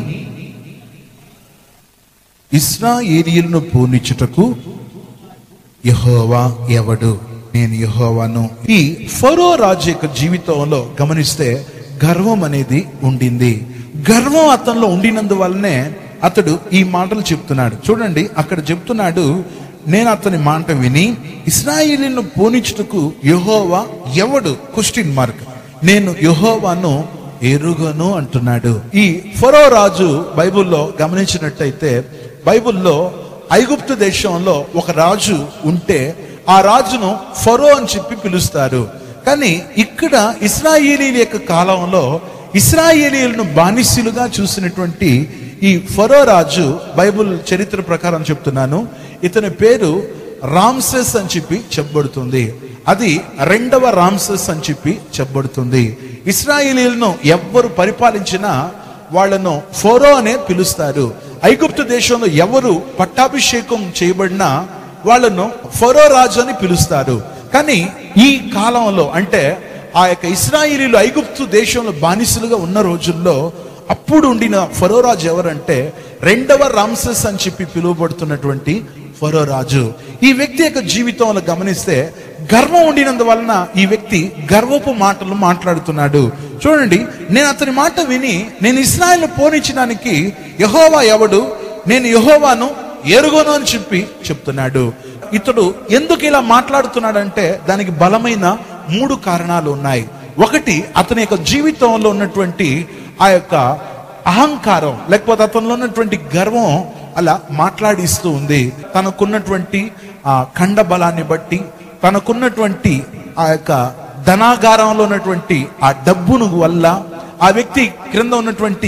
ఇస్రాయేలీలను పూనిచుటకు యహోవా ఎవడు నేను యహోవాను ఈ ఫరో రాజు యొక్క జీవితంలో గమనిస్తే గర్వం అనేది ఉండింది గర్వం అతనిలో ఉండినందువల్లనే అతడు ఈ మాటలు చెప్తున్నాడు చూడండి అక్కడ చెప్తున్నాడు నేను అతని మాట విని ఇస్రాయేలీలను పోనిచుటకు యహోవా ఎవడు క్వశ్చన్ మార్క్ నేను యహోవాను ఎరుగను అంటున్నాడు ఈ ఫరో రాజు బైబిల్లో గమనించినట్టయితే బైబిల్లో ఐగుప్తు దేశంలో ఒక రాజు ఉంటే ఆ రాజును ఫరో అని చెప్పి పిలుస్తారు కానీ ఇక్కడ ఇస్రాయేలీల యొక్క కాలంలో ఇస్రాయేలీలను బానిసలుగా చూసినటువంటి ఈ ఫరో రాజు బైబిల్ చరిత్ర ప్రకారం చెప్తున్నాను ఇతని పేరు రామ్సెస్ అని చెప్పి చెప్పబడుతుంది అది రెండవ రామ్సెస్ అని చెప్పి చెప్పబడుతుంది ఇస్రాయేలీలను ఎవ్వరు పరిపాలించినా వాళ్ళను ఫోరో అనే పిలుస్తారు ఐగుప్తు దేశంలో ఎవరు పట్టాభిషేకం చేయబడినా వాళ్ళను ఫరో రాజు అని పిలుస్తారు కానీ ఈ కాలంలో అంటే ఆ యొక్క ఇస్రాయిలీలు ఐగుప్తు దేశంలో బానిసలుగా ఉన్న రోజుల్లో అప్పుడు ఉండిన ఫరో రాజు ఎవరంటే రెండవ రామ్సెస్ అని చెప్పి పిలువబడుతున్నటువంటి ఫరో రాజు ఈ వ్యక్తి యొక్క జీవితంలో గమనిస్తే గర్వం ఉండినందువలన ఈ వ్యక్తి గర్వపు మాటలు మాట్లాడుతున్నాడు చూడండి నేను అతని మాట విని నేను ఇస్రాయల్ పోనించడానికి యహోవా ఎవడు నేను యహోవాను ఎరుగను అని చెప్పి చెప్తున్నాడు ఇతడు ఎందుకు ఇలా మాట్లాడుతున్నాడంటే దానికి బలమైన మూడు కారణాలు ఉన్నాయి ఒకటి అతని యొక్క జీవితంలో ఉన్నటువంటి ఆ యొక్క అహంకారం లేకపోతే అతనిలో ఉన్నటువంటి గర్వం అలా మాట్లాడిస్తూ ఉంది తనకున్నటువంటి ఆ ఖండ బలాన్ని బట్టి తనకున్నటువంటి ఆ యొక్క ధనాగారంలో ఉన్నటువంటి ఆ డబ్బును వల్ల ఆ వ్యక్తి క్రింద ఉన్నటువంటి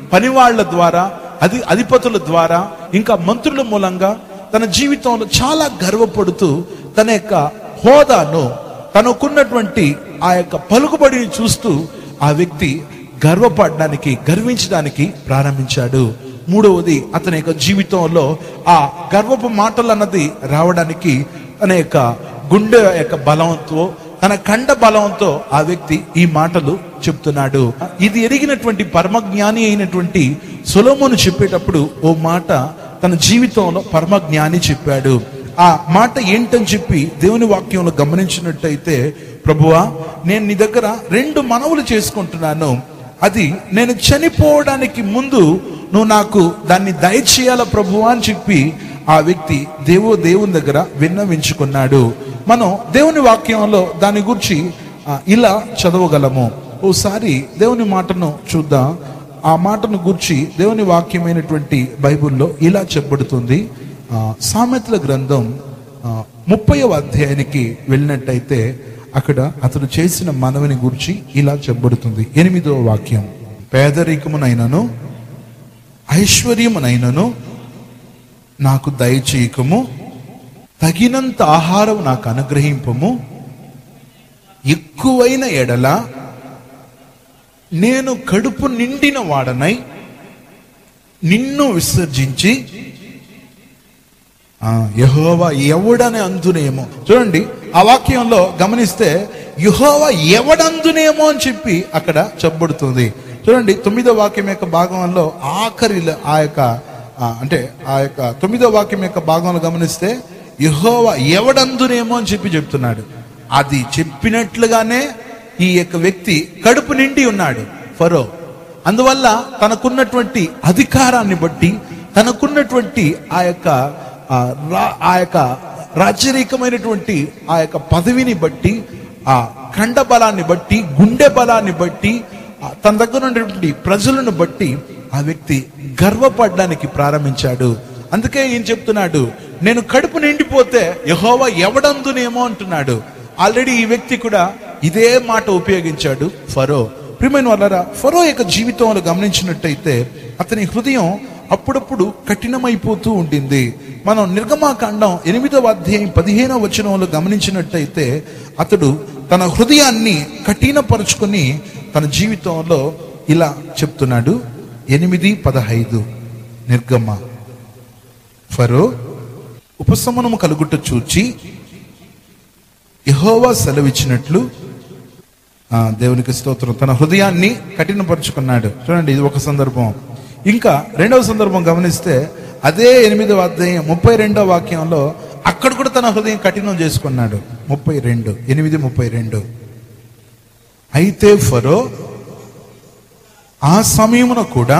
పనివాళ్ల ద్వారా అది అధిపతుల ద్వారా ఇంకా మంత్రుల మూలంగా తన జీవితంలో చాలా గర్వపడుతూ తన యొక్క హోదాను తనకున్నటువంటి ఆ యొక్క పలుకుబడిని చూస్తూ ఆ వ్యక్తి గర్వపడడానికి గర్వించడానికి ప్రారంభించాడు మూడవది అతని యొక్క జీవితంలో ఆ గర్వపు మాటలు అన్నది రావడానికి తన యొక్క గుండె యొక్క బలంతో తన కండ బలంతో ఆ వ్యక్తి ఈ మాటలు చెప్తున్నాడు ఇది ఎరిగినటువంటి పరమజ్ఞాని అయినటువంటి సొలోమోను చెప్పేటప్పుడు ఓ మాట తన జీవితంలో పరమజ్ఞాని చెప్పాడు ఆ మాట ఏంటని చెప్పి దేవుని వాక్యంలో గమనించినట్టయితే ప్రభువా నేను నీ దగ్గర రెండు మనవులు చేసుకుంటున్నాను అది నేను చనిపోవడానికి ముందు నువ్వు నాకు దాన్ని దయచేయాల ప్రభువా అని చెప్పి ఆ వ్యక్తి దేవో దేవుని దగ్గర విన్నవించుకున్నాడు మనం దేవుని వాక్యంలో దాని గురించి ఆ, ఇలా చదవగలము ఓసారి దేవుని మాటను చూద్దాం ఆ మాటను గురించి దేవుని వాక్యమైనటువంటి బైబిల్లో ఇలా చెప్పబడుతుంది ఆ, సామెతల గ్రంథం ఆ, ముప్పైవ అధ్యాయానికి వెళ్ళినట్టయితే అక్కడ అతడు చేసిన మనవిని గురించి ఇలా చెప్పబడుతుంది ఎనిమిదవ వాక్యం పేదరికమునైనను ఐశ్వర్యమునైనను నాకు దయచేయకము తగినంత ఆహారం నాకు అనుగ్రహింపము ఎక్కువైన ఎడల నేను కడుపు నిండిన వాడనై నిన్ను విసర్జించి ఆ, యెహోవా ఎవడని అందునేమో చూడండి ఆ వాక్యంలో గమనిస్తే యెహోవా ఎవడందునేమో అని చెప్పి అక్కడ చెప్పబడుతుంది చూడండి తొమ్మిదో వాక్యం యొక్క భాగంలో ఆఖరి ఆ యొక్క ఆ, అంటే ఆ యొక్క తొమ్మిదో వాక్యం యొక్క భాగంలో గమనిస్తే యెహోవా ఎవడందునేమో అని చెప్పి చెప్తున్నాడు అది చెప్పినట్లుగానే ఈ యొక్క వ్యక్తి కడుపు నిండి ఉన్నాడు ఫరో అందువల్ల తనకున్నటువంటి అధికారాన్ని బట్టి తనకున్నటువంటి ఆ యొక్క ఆ రా- ఆ యొక్క రాజరీకమైనటువంటి ఆ యొక్క పదవిని బట్టి ఆ కండ బలాన్ని బట్టి గుండె బలాన్ని బట్టి ఆ తన దగ్గర ఉన్నటువంటి ప్రజలను బట్టి ఆ వ్యక్తి గర్వపడడానికి ప్రారంభించాడు అందుకే ఏం చెప్తున్నాడు నేను కడుపు నిండిపోతే యహోవా ఎవడందునేమో అంటున్నాడు ఆల్రెడీ ఈ వ్యక్తి కూడా ఇదే మాట ఉపయోగించాడు ఫరో ప్రియమైన వాళ్ళరా ఫరో యొక్క జీవితంలో గమనించినట్టయితే అతని హృదయం అప్పుడప్పుడు కఠినమైపోతూ ఉండింది మనం నిర్గమాకాండం ఎనిమిదవ అధ్యాయం పదిహేనవ వచనంలో గమనించినట్టయితే అతడు తన హృదయాన్ని కఠినపరుచుకొని తన జీవితంలో ఇలా చెప్తున్నాడు ఎనిమిది పదహైదు నిర్గమ ఫరో ఉపశమనము కలుగుట చూచి యెహోవా సెలవిచ్చినట్లు ఆ, దేవునికి స్తోత్రం తన హృదయాన్ని కఠినపరుచుకున్నాడు చూడండి ఇది ఒక సందర్భం ఇంకా రెండవ సందర్భం గమనిస్తే అదే ఎనిమిదవ అధ్యాయం ముప్పై రెండవ వాక్యంలో అక్కడ కూడా తన హృదయం కఠినం చేసుకున్నాడు ముప్పై రెండు ఎనిమిది ముప్పై రెండు అయితే ఫరో ఆ సమయమున కూడా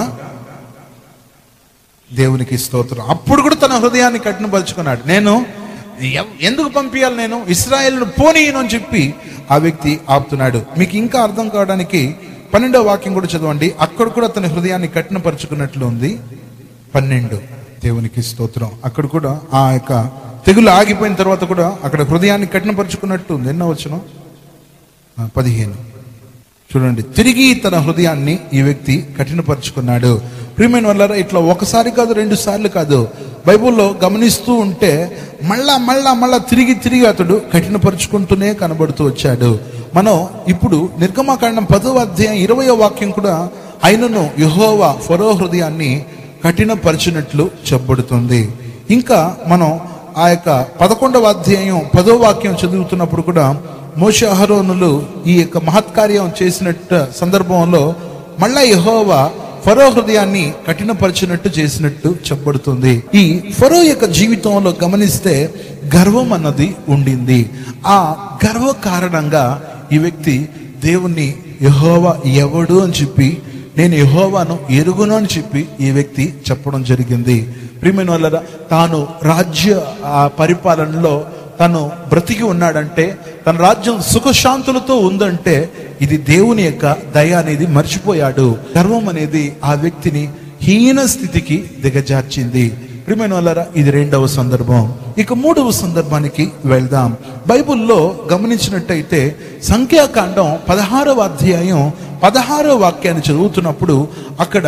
దేవునికి స్తోత్రం అప్పుడు కూడా తన హృదయాన్ని కఠినపరుచుకున్నాడు నేను ఎవ్- ఎందుకు పంపించాలి నేను ఇస్రాయేల్ను పోనీయను అని చెప్పి ఆ వ్యక్తి ఆపుతున్నాడు మీకు ఇంకా అర్థం కావడానికి పన్నెండవ వాక్యం కూడా చదవండి అక్కడ కూడా తన హృదయాన్ని కఠినపరుచుకున్నట్లు ఉంది పన్నెండు దేవునికి స్తోత్రం అక్కడ కూడా ఆ యొక్క తెగులు ఆగిపోయిన తర్వాత కూడా అక్కడ హృదయాన్ని కఠినపరుచుకున్నట్టు ఉంది ఎన్నో వచ్చిన పదిహేను చూడండి తిరిగి తన హృదయాన్ని ఈ వ్యక్తి కఠినపరుచుకున్నాడు ప్రియమైన వల్ల ఇట్లా ఒకసారి కాదు రెండు సార్లు కాదు బైబిల్లో గమనిస్తూ ఉంటే మళ్ళా మళ్ళా మళ్ళా తిరిగి తిరిగి అతడు కఠినపరుచుకుంటూనే కనబడుతూ వచ్చాడు మనం ఇప్పుడు నిర్గమాకాండం పదవ అధ్యాయం ఇరవయో వాక్యం కూడా అయినను యహోవా ఫరో హృదయాన్ని కఠినపరిచినట్లు చెప్పబడుతుంది ఇంకా మనం ఆ యొక్క పదకొండవ అధ్యాయం పదో వాక్యం చదువుతున్నప్పుడు కూడా మోష అహరోనులు ఈ యొక్క మహత్కార్యం చేసినట్టు సందర్భంలో మళ్ళా యెహోవా ఫరో హృదయాన్ని కఠినపరిచినట్టు చేసినట్టు చెప్పబడుతుంది ఈ ఫరో యొక్క జీవితంలో గమనిస్తే గర్వం అన్నది ఉండింది ఆ గర్వ కారణంగా ఈ వ్యక్తి దేవుణ్ణి యెహోవా ఎవడు అని చెప్పి నేను యెహోవాను ఎరుగును అని చెప్పి ఈ వ్యక్తి చెప్పడం జరిగింది ప్రియమైన వాళ్ళ తాను రాజ్య ఆ పరిపాలనలో తను బ్రతికి ఉన్నాడంటే తన రాజ్యం సుఖశాంతులతో ఉందంటే ఇది దేవుని యొక్క దయ అనేది మర్చిపోయాడు గర్వం అనేది ఆ వ్యక్తిని హీన స్థితికి దిగజార్చింది ప్రియమైన వాళ్ళారా ఇది రెండవ సందర్భం ఇక మూడవ సందర్భానికి వెళ్దాం బైబిల్లో గమనించినట్టయితే సంఖ్యాకాండం పదహారవ అధ్యాయం పదహారవ వాక్యాన్ని చదువుతున్నప్పుడు అక్కడ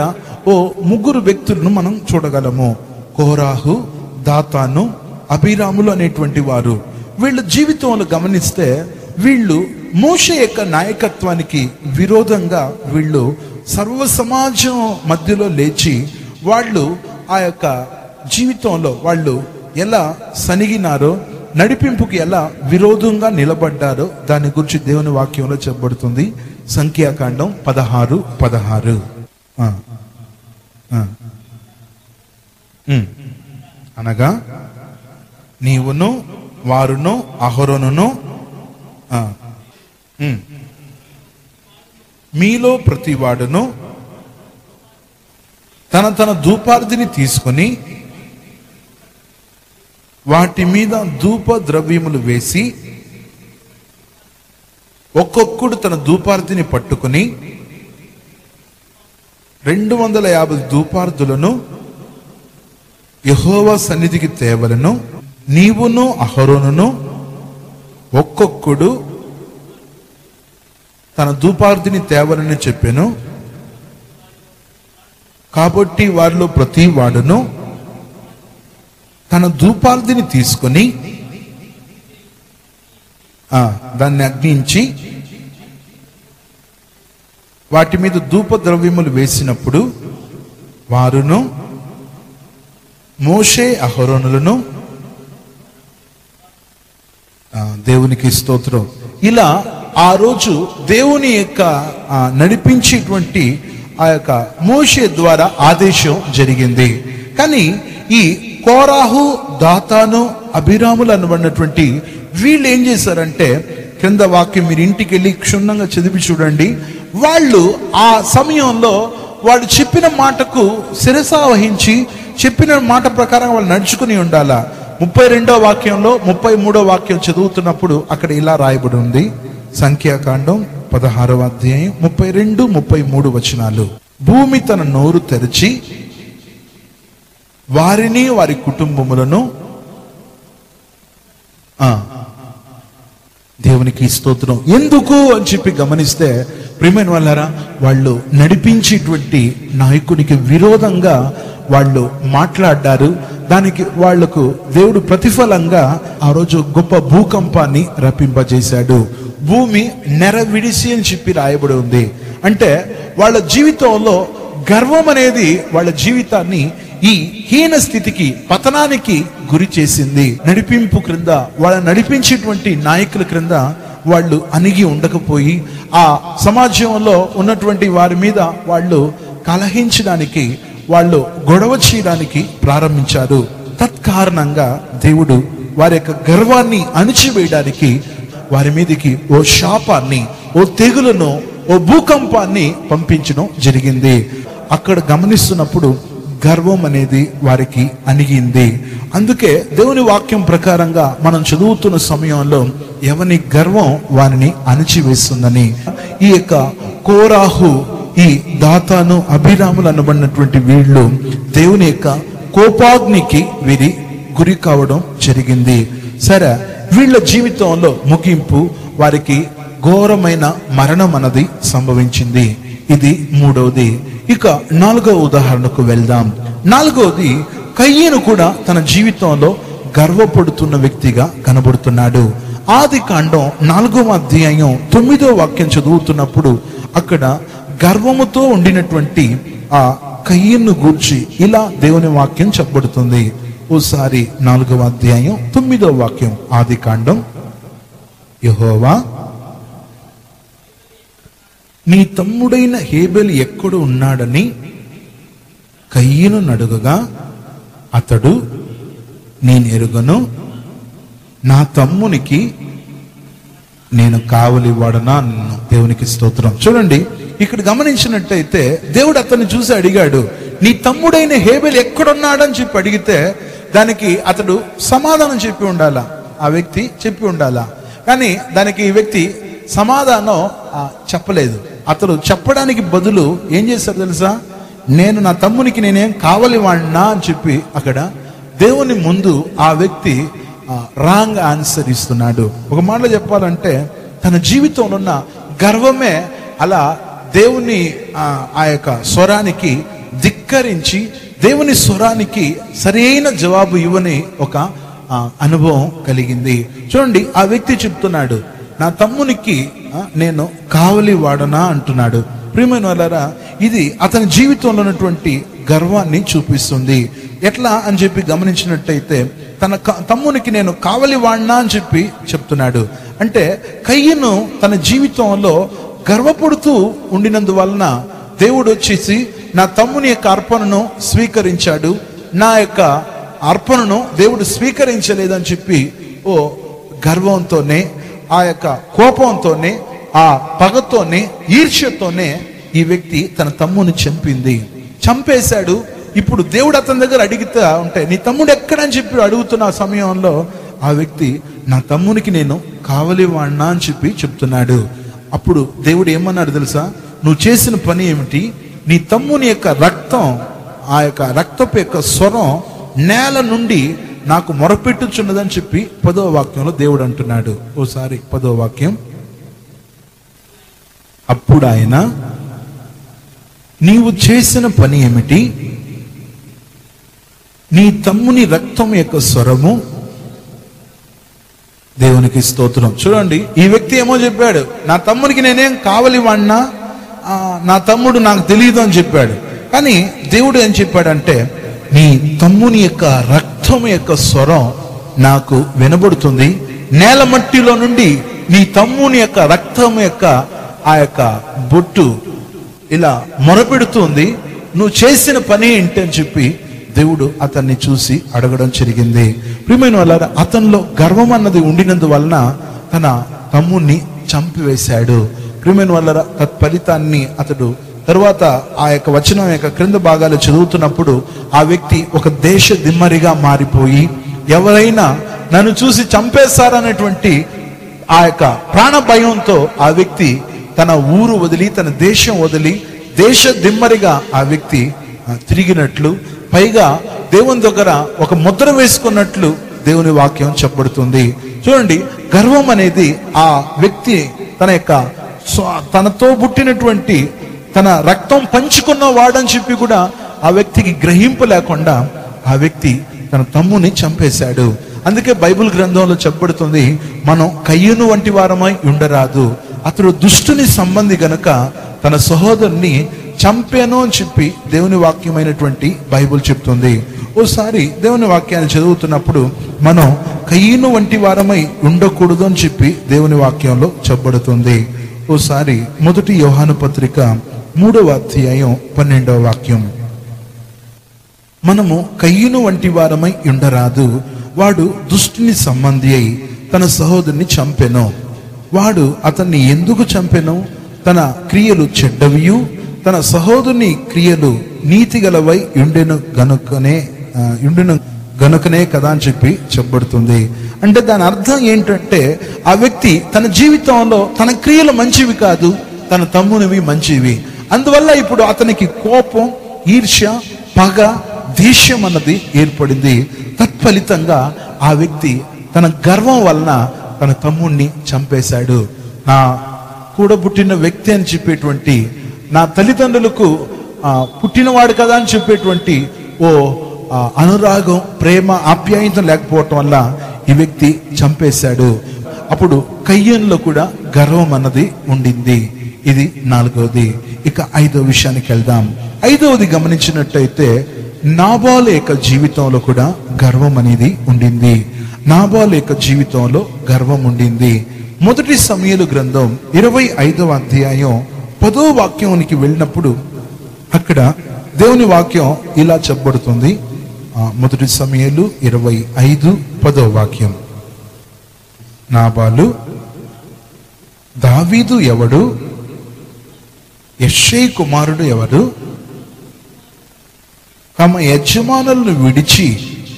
ఓ ముగ్గురు వ్యక్తులను మనం చూడగలము కోరాహు దాతాను అభిరాములు అనేటువంటి వారు వీళ్ళ జీవితంలో గమనిస్తే వీళ్ళు మోషే యొక్క నాయకత్వానికి విరోధంగా వీళ్ళు సర్వ సమాజం మధ్యలో లేచి వాళ్ళు ఆ యొక్క జీవితంలో వాళ్ళు ఎలా సనిగినారో నడిపింపుకి ఎలా విరోధంగా నిలబడ్డారో దాని గురించి దేవుని వాక్యంలో చెప్పబడుతుంది సంఖ్యాకాండం పదహారు పదహారు ఆ. ఆ. ఉమ్. అనగా నీవును వారును అహరోనును ఆ. ఉమ్. మీలో ప్రతివాడును తన తన ధూపార్థిని తీసుకొని వాటి మీద ధూప ద్రవ్యములు వేసి ఒక్కొక్కడు తన ధూపార్థిని పట్టుకుని రెండు వందల యాభై ధూపార్థులను యహోవా సన్నిధికి తేవలను నీవును అహరోనును ఒక్కొక్కడు తన ధూపార్థిని తేవలని చెప్పాను కాబట్టి వారిలో ప్రతి వాడును తన ధూపార్థిని తీసుకొని ఆ, దాన్ని అగ్నించి వాటి మీద ధూప ద్రవ్యములు వేసినప్పుడు వారును మోషే అహరోనులను ఆ, దేవునికి స్తోత్రం ఇలా ఆ రోజు దేవుని యొక్క ఆ, నడిపించేటువంటి ఆ యొక్క మోషే ద్వారా ఆదేశం జరిగింది కానీ ఈ కోరాహు దాతాను అభిరాములు అనబడినటువంటి వీళ్ళు ఏం చేశారంటే క్రింద వాక్యం మీరు ఇంటికి వెళ్ళి క్షుణ్ణంగా చదివి చూడండి వాళ్ళు ఆ సమయంలో వాళ్ళు చెప్పిన మాటకు శిరస వహించి చెప్పిన మాట ప్రకారం వాళ్ళు నడుచుకుని ఉండాలా ముప్పై రెండో వాక్యంలో ముప్పై మూడో వాక్యం చదువుతున్నప్పుడు అక్కడ ఇలా రాయబడి ఉంది సంఖ్యాకాండం పదహారవ అధ్యాయం ముప్పై రెండు ముప్పై మూడు వచనాలు భూమి తన నోరు తెరిచి వారిని వారి కుటుంబములను ఆ, దేవునికి స్తోత్రం ఎందుకు అని చెప్పి గమనిస్తే ప్రియమైన వాళ్ళారా వాళ్ళు నడిపించేటువంటి నాయకునికి విరోధంగా వాళ్ళు మాట్లాడారు దానికి వాళ్లకు దేవుడు ప్రతిఫలంగా ఆ రోజు గొప్ప భూకంపాన్ని రప్పింపజేశాడు భూమి నెర విడిసి అని చెప్పి రాయబడి ఉంది అంటే వాళ్ళ జీవితంలో గర్వం అనేది వాళ్ళ జీవితాన్ని ఈ హీన స్థితికి పతనానికి గురి చేసింది నడిపింపు క్రింద వాళ్ళ నడిపించేటువంటి నాయకుల క్రింద వాళ్ళు అణిగి ఉండకపోయి ఆ సమాజంలో ఉన్నటువంటి వారి మీద వాళ్ళు కలహించడానికి వాళ్ళు గొడవ చేయడానికి ప్రారంభించారు తత్కారణంగా దేవుడు వారి యొక్క గర్వాన్ని అణిచివేయడానికి వారి మీదకి ఓ శాపాన్ని ఓ తెగులను ఓ భూకంపాన్ని పంపించడం జరిగింది అక్కడ గమనిస్తున్నప్పుడు గర్వం అనేది వారికి అణిగింది అందుకే దేవుని వాక్యం ప్రకారంగా మనం చదువుతున్న సమయంలో ఎవని గర్వం వారిని అణిచివేస్తుందని ఈ యొక్క కోరాహు ఈ దాతాను అభిరాములు అనబడినటువంటి వీళ్ళు దేవుని యొక్క కోపాగ్నికి వీరి గురి కావడం జరిగింది సరే వీళ్ళ జీవితంలో ముగింపు వారికి ఘోరమైన మరణం అన్నది సంభవించింది ఇది మూడవది ఇక నాలుగో ఉదాహరణకు వెళ్దాం నాలుగవది కయ్యను కూడా తన జీవితంలో గర్వపడుతున్న వ్యక్తిగా కనబడుతున్నాడు ఆది కాండం నాలుగవ అధ్యాయం తొమ్మిదో వాక్యం చదువుతున్నప్పుడు అక్కడ గర్వముతో ఉండినటువంటి ఆ కయ్యను గూర్చి ఇలా దేవుని వాక్యం చెప్పబడుతుంది ఓసారి నాలుగవ అధ్యాయం తొమ్మిదో వాక్యం ఆది కాండం యహోవా నీ తమ్ముడైన హేబెల్ ఎక్కడ ఉన్నాడని కయ్యను నడుగగా అతడు నేను ఎరుగను నా తమ్మునికి నేను కావలి వాడనా అన్నాను దేవునికి స్తోత్రం చూడండి ఇక్కడ గమనించినట్టయితే దేవుడు అతన్ని చూసి అడిగాడు నీ తమ్ముడైన హేబెల్ ఎక్కడున్నాడని చెప్పి అడిగితే దానికి అతడు సమాధానం చెప్పి ఉండాలా ఆ వ్యక్తి చెప్పి ఉండాలా కానీ దానికి ఈ వ్యక్తి సమాధానం ఆ, చెప్పలేదు అతడు చెప్పడానికి బదులు ఏం చేశాడు తెలుసా నేను నా తమ్మునికి నేనేం కావలి వాడినా అని చెప్పి అక్కడ దేవుని ముందు ఆ వ్యక్తి రాంగ్ ఆన్సర్ ఇస్తున్నాడు ఒక మాటలో చెప్పాలంటే తన జీవితంలో ఉన్న గర్వమే అలా దేవుని ఆ, ఆ యొక్క స్వరానికి ధిక్కరించి దేవుని స్వరానికి సరైన జవాబు ఇవ్వని ఒక ఆ, అనుభవం కలిగింది చూడండి ఆ వ్యక్తి చెప్తున్నాడు నా తమ్మునికి ఆ, నేను కావలి వాడనా అంటున్నాడు ప్రియమైన వాళ్ళారా ఇది అతని జీవితంలో ఉన్నటువంటి గర్వాన్ని చూపిస్తుంది ఎట్లా అని చెప్పి గమనించినట్టయితే తన క- తమ్మునికి నేను కావలి వాడినా అని చెప్పి చెప్తున్నాడు అంటే కయ్యను తన జీవితంలో గర్వపడుతూ ఉండినందువలన దేవుడు వచ్చేసి నా తమ్ముని యొక్క అర్పణను స్వీకరించాడు నా యొక్క అర్పణను దేవుడు స్వీకరించలేదని చెప్పి ఓ గర్వంతోనే ఆ యొక్క కోపంతోనే ఆ పగతోనే ఈర్ష్యతోనే ఈ వ్యక్తి తన తమ్ముని చంపింది చంపేశాడు ఇప్పుడు దేవుడు అతని దగ్గర అడిగితే ఉంటే నీ తమ్ముడు ఎక్కడని చెప్పి అడుగుతున్న ఆ సమయంలో ఆ వ్యక్తి నా తమ్మునికి నేను కావలి వాడినా అని చెప్పి చెప్తున్నాడు అప్పుడు దేవుడు ఏమన్నాడు తెలుసా నువ్వు చేసిన పని ఏమిటి నీ తమ్ముని యొక్క రక్తం ఆ యొక్క రక్తపు యొక్క స్వరం నేల నుండి నాకు మొరపెట్టుచున్నదని చెప్పి పదో వాక్యంలో దేవుడు అంటున్నాడు ఓసారి పదో వాక్యం అప్పుడు ఆయన నీవు చేసిన పని ఏమిటి నీ తమ్ముని రక్తం యొక్క స్వరము దేవునికి స్తోత్రం చూడండి ఈ వ్యక్తి ఏమో చెప్పాడు నా తమ్మునికి నేనేం కావలి వాడినా ఆ, నా తమ్ముడు నాకు తెలియదు అని చెప్పాడు కానీ దేవుడు ఏం చెప్పాడంటే నీ తమ్ముని యొక్క రక్తం యొక్క స్వరం నాకు వినబడుతుంది నేల మట్టిలో నుండి నీ తమ్ముని యొక్క రక్తం యొక్క ఆ యొక్క బొట్టు ఇలా మొరపెడుతుంది నువ్వు చేసిన పని ఏంటి అని చెప్పి దేవుడు అతన్ని చూసి అడగడం జరిగింది ప్రియమైన వాళ్ళ అతనిలో గర్వం అన్నది ఉండినందువలన తన తమ్ముణ్ణి చంపివేశాడు ప్రియమైన వాళ్ళ తత్ఫలితాన్ని అతడు తరువాత ఆ యొక్క వచనం యొక్క క్రింద భాగాలు చదువుతున్నప్పుడు ఆ వ్యక్తి ఒక దేశ దిమ్మరిగా మారిపోయి ఎవరైనా నన్ను చూసి చంపేస్తారనేటువంటి ఆ యొక్క ప్రాణ భయంతో ఆ వ్యక్తి తన ఊరు వదిలి తన దేశం వదిలి దేశ దిమ్మరిగా ఆ వ్యక్తి ఆ, తిరిగినట్లు పైగా దేవుని దగ్గర ఒక ముద్ర వేసుకున్నట్లు దేవుని వాక్యం చెప్పబడుతుంది చూడండి గర్వం అనేది ఆ వ్యక్తి తన యొక్క స్వ- తనతో పుట్టినటువంటి తన రక్తం పంచుకున్న వాడని చెప్పి కూడా ఆ వ్యక్తికి గ్రహింపు లేకుండా ఆ వ్యక్తి తన తమ్ముని చంపేశాడు అందుకే బైబిల్ గ్రంథంలో చెప్పబడుతుంది మనం కయ్యను వంటి వారమై ఉండరాదు అతడు దుష్టుని సంబంధి గనుక తన సహోదరుని చంపాను అని చెప్పి దేవుని వాక్యమైనటువంటి బైబిల్ చెప్తుంది ఓసారి దేవుని వాక్యాన్ని చదువుతున్నప్పుడు మనం కయ్యను వంటి వారమై ఉండకూడదు అని చెప్పి దేవుని వాక్యంలో చెప్పబడుతుంది ఓసారి మొదటి యోహాను పత్రిక మూడవ అధ్యాయం పన్నెండవ వాక్యం మనము కయ్యను వంటి వారమై ఉండరాదు వాడు దుష్టుని సంబంధి అయి తన సహోదరుని చంపెను వాడు అతన్ని ఎందుకు చంపెను తన క్రియలు చెడ్డవియు తన సహోదరుని క్రియలు నీతిగలవై ఉండెను గనుకనే ఆ, ఉండెను గనుకనే కదా అని చెప్పి చెప్పబడుతుంది అంటే దాని అర్థం ఏంటంటే ఆ వ్యక్తి తన జీవితంలో తన క్రియలు మంచివి కాదు తన తమ్మునివి మంచివి అందువల్ల ఇప్పుడు అతనికి కోపం ఈర్ష్య పగ దేశ్యం అన్నది ఏర్పడింది తత్ఫలితంగా ఆ వ్యక్తి తన గర్వం వలన తన తమ్ముణ్ణి చంపేశాడు నా కూడబుట్టిన వ్యక్తి అని చెప్పేటువంటి నా తల్లిదండ్రులకు ఆ, పుట్టినవాడు కదా అని చెప్పేటువంటి ఓ ఆ, అనురాగం ప్రేమ ఆప్యాయత లేకపోవటం వల్ల ఈ వ్యక్తి చంపేశాడు అప్పుడు కయ్యంలో కూడా గర్వం అన్నది ఉండింది ఇది నాలుగవది ఇక ఐదో విషయానికి వెళ్దాం ఐదవది గమనించినట్టయితే నాబాల్ యొక్క జీవితంలో కూడా గర్వం అనేది ఉండింది నాబాల్ యొక్క జీవితంలో గర్వం ఉండింది మొదటి సమయలు గ్రంథం ఇరవై ఐదవ అధ్యాయం పదో వాక్యానికి వెళ్ళినప్పుడు అక్కడ దేవుని వాక్యం ఇలా చెప్పబడుతుంది ఆ, మొదటి సమయలు ఇరవై ఐదు పదో వాక్యం నాబాలు దావీదు ఎవడు యశ్షై కుమారుడు ఎవడు తమ యజమానులను విడిచి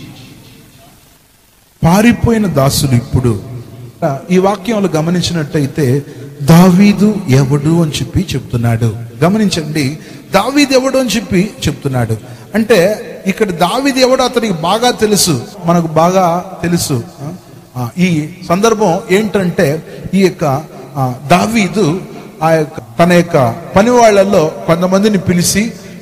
పారిపోయిన దాసులు ఇప్పుడు ఈ వాక్యంలో గమనించినట్టయితే దావీదు ఎవడు అని చెప్పి చెప్తున్నాడు గమనించండి దావీదు ఎవడు అని చెప్పి చెప్తున్నాడు అంటే ఇక్కడ దావీదు ఎవడు అతనికి బాగా తెలుసు మనకు బాగా తెలుసు ఆ, ఈ సందర్భం ఏంటంటే ఈ యొక్క ఆ, దావీదు ఆ యొక్క తన యొక్క పని వాళ్ళల్లో కొంతమందిని పిలిచి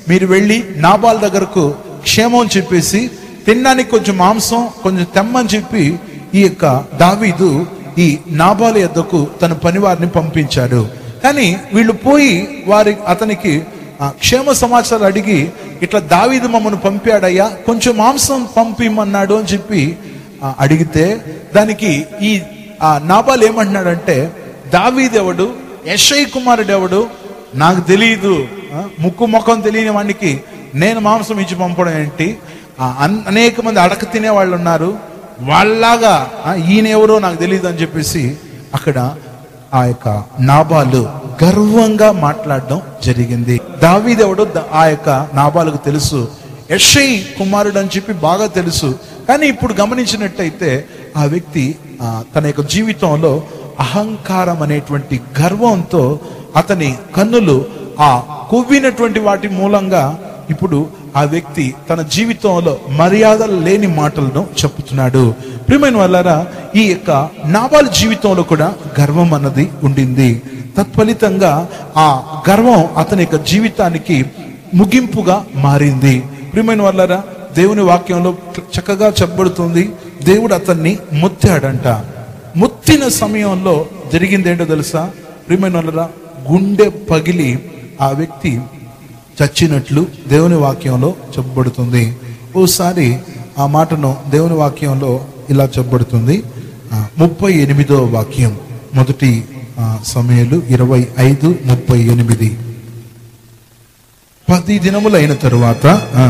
మీరు వెళ్ళి నాబాల్ దగ్గరకు క్షేమం అని చెప్పేసి తినడానికి కొంచెం మాంసం కొంచెం తెమ్మని చెప్పి ఈ యొక్క దావీదు ఈ నాబాల యొద్దకు తన పనివారిని పంపించాడు కానీ వీళ్ళు పోయి వారి అతనికి ఆ, క్షేమ సమాచారాలు అడిగి ఇట్లా దావీదు మమ్మల్ని పంపాడయ్యా కొంచెం మాంసం పంపిమన్నాడు అని చెప్పి ఆ, అడిగితే దానికి ఈ ఆ నాబాల్ ఏమంటున్నాడంటే దావీదెవడు యశయ్ కుమారుడు ఎవడు నాకు తెలియదు ఆ, ముక్కు ముఖం తెలియని వాడికి నేను మాంసం ఇచ్చి పంపడం ఏంటి ఆ, అన్- అనేక మంది అడక తినే వాళ్ళు ఉన్నారు వాళ్ళలాగా ఆ, ఈయన ఎవరో నాకు తెలియదు అని చెప్పేసి అక్కడ ఆ యొక్క నాబాలు గర్వంగా మాట్లాడడం జరిగింది దావీదెవడో ద- ఆ యొక్క నాబాలకు తెలుసు యషై కుమారుడు అని చెప్పి బాగా తెలుసు కానీ ఇప్పుడు గమనించినట్టయితే ఆ వ్యక్తి ఆ, తన యొక్క జీవితంలో అహంకారం అనేటువంటి గర్వంతో అతని కన్నులు ఆ కొవ్వినటువంటి వాటి మూలంగా ఇప్పుడు ఆ వ్యక్తి తన జీవితంలో మర్యాదలు లేని మాటలను చెప్పుతున్నాడు ప్రియమైన వాళ్ళారా ఈ యొక్క నాబాల్ జీవితంలో కూడా గర్వం అన్నది ఉండింది తత్ఫలితంగా ఆ గర్వం అతని యొక్క జీవితానికి ముగింపుగా మారింది ప్రియమైన వాళ్ళారా దేవుని వాక్యంలో చక్కగా చెప్పబడుతుంది దేవుడు అతన్ని ముత్తాడంట ముత్తిన సమయంలో జరిగింది ఏంటో తెలుసా ప్రియమైన వాళ్ళరా గుండె పగిలి ఆ వ్యక్తి చచ్చినట్లు దేవుని వాక్యంలో చెప్పబడుతుంది ఓసారి ఆ మాటను దేవుని వాక్యంలో ఇలా చెప్పబడుతుంది ఆ, ముప్పై ఎనిమిదో వాక్యం మొదటి ఆ, సమయాలు ఇరవై ఐదు ముప్పై ఎనిమిది పది దినములైన తరువాత ఆ,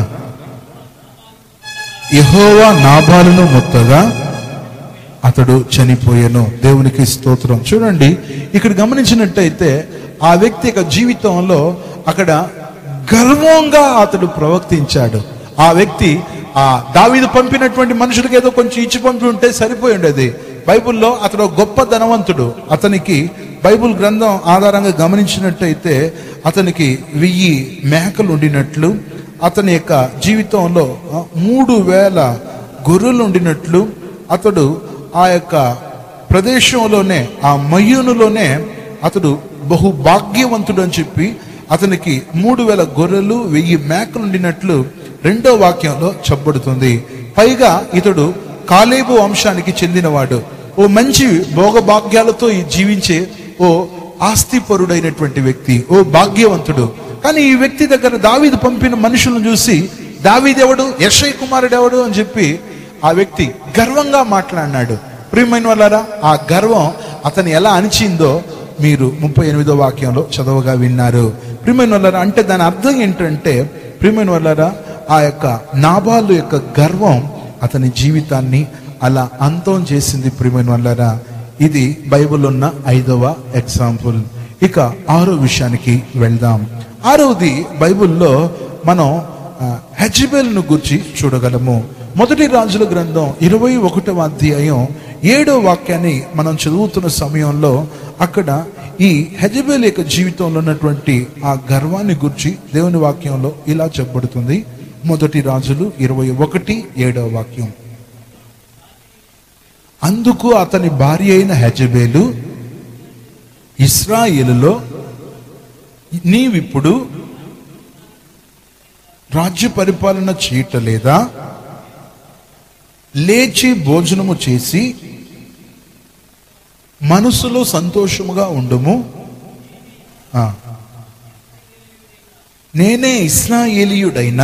యెహోవా నాబాలును ముత్తగా అతడు చనిపోయాను దేవునికి స్తోత్రం చూడండి ఇక్కడ గమనించినట్టయితే ఆ వ్యక్తి యొక్క జీవితంలో అక్కడ గర్వంగా అతడు ప్రవర్తించాడు ఆ వ్యక్తి ఆ దావీదు పంపినటువంటి మనుషులకు ఏదో కొంచెం ఇచ్చి పంపి ఉంటే సరిపోయి ఉండేది బైబిల్లో అతడు ఒక గొప్ప ధనవంతుడు అతనికి బైబిల్ గ్రంథం ఆధారంగా గమనించినట్టయితే అతనికి వెయ్యి మేకలు ఉండినట్లు అతని యొక్క జీవితంలో ఆ, మూడు వేల గొర్రెలు ఉండినట్లు అతడు ఆ యొక్క ప్రదేశంలోనే ఆ మయ్యూనులోనే అతడు బహు భాగ్యవంతుడు అని చెప్పి అతనికి మూడు వేల గొర్రెలు వెయ్యి మేకలు ఉండినట్లు రెండో వాక్యంలో చెప్పబడుతుంది పైగా ఇతడు కాలేబు వంశానికి చెందినవాడు ఓ మంచి భోగభాగ్యాలతో ఈ జీవించే ఓ ఆస్తిపరుడైనటువంటి వ్యక్తి ఓ భాగ్యవంతుడు కానీ ఈ వ్యక్తి దగ్గర దావీదు పంపిన మనుషులను చూసి దావీదెవడు యశయ్ కుమారుడు ఎవడు అని చెప్పి ఆ వ్యక్తి గర్వంగా మాట్లాడినాడు ప్రియమైన వాళ్ళారా ఆ గర్వం అతను ఎలా అణిచిందో మీరు ముప్పై ఎనిమిదో వాక్యంలో చదవగా విన్నారు ప్రియమైన వాళ్ళారా అంటే దాని అర్థం ఏంటంటే ప్రియమైన వాళ్ళారా ఆ యొక్క నాబాలు యొక్క గర్వం అతని జీవితాన్ని అలా అంతం చేసింది ప్రియమైన వాళ్ళారా ఇది బైబిల్ ఉన్న ఐదవ ఎగ్జాంపుల్ ఇక ఆరో విషయానికి వెళ్దాం ఆరవది బైబిల్లో మనం హెజ్బెల్ను గురించి చూడగలము మొదటి రాజుల గ్రంథం ఇరవై ఒకటవ అధ్యాయం ఏడో వాక్యాన్ని మనం చదువుతున్న సమయంలో అక్కడ ఈ హెజబెల్ యొక్క జీవితంలో ఉన్నటువంటి ఆ గర్వాన్ని గురించి దేవుని వాక్యంలో ఇలా చెప్పబడుతుంది మొదటి రాజులు ఇరవై ఒకటి ఏడవ వాక్యం అందుకు అతని భార్య అయిన హెజబేలు ఇస్రాయేలులో నీవిప్పుడు రాజ్య పరిపాలన చేయటలేదా లేచి భోజనము చేసి మనసులో సంతోషముగా ఉండుము ఆ. నేనే ఇస్రాయేలీయుడైన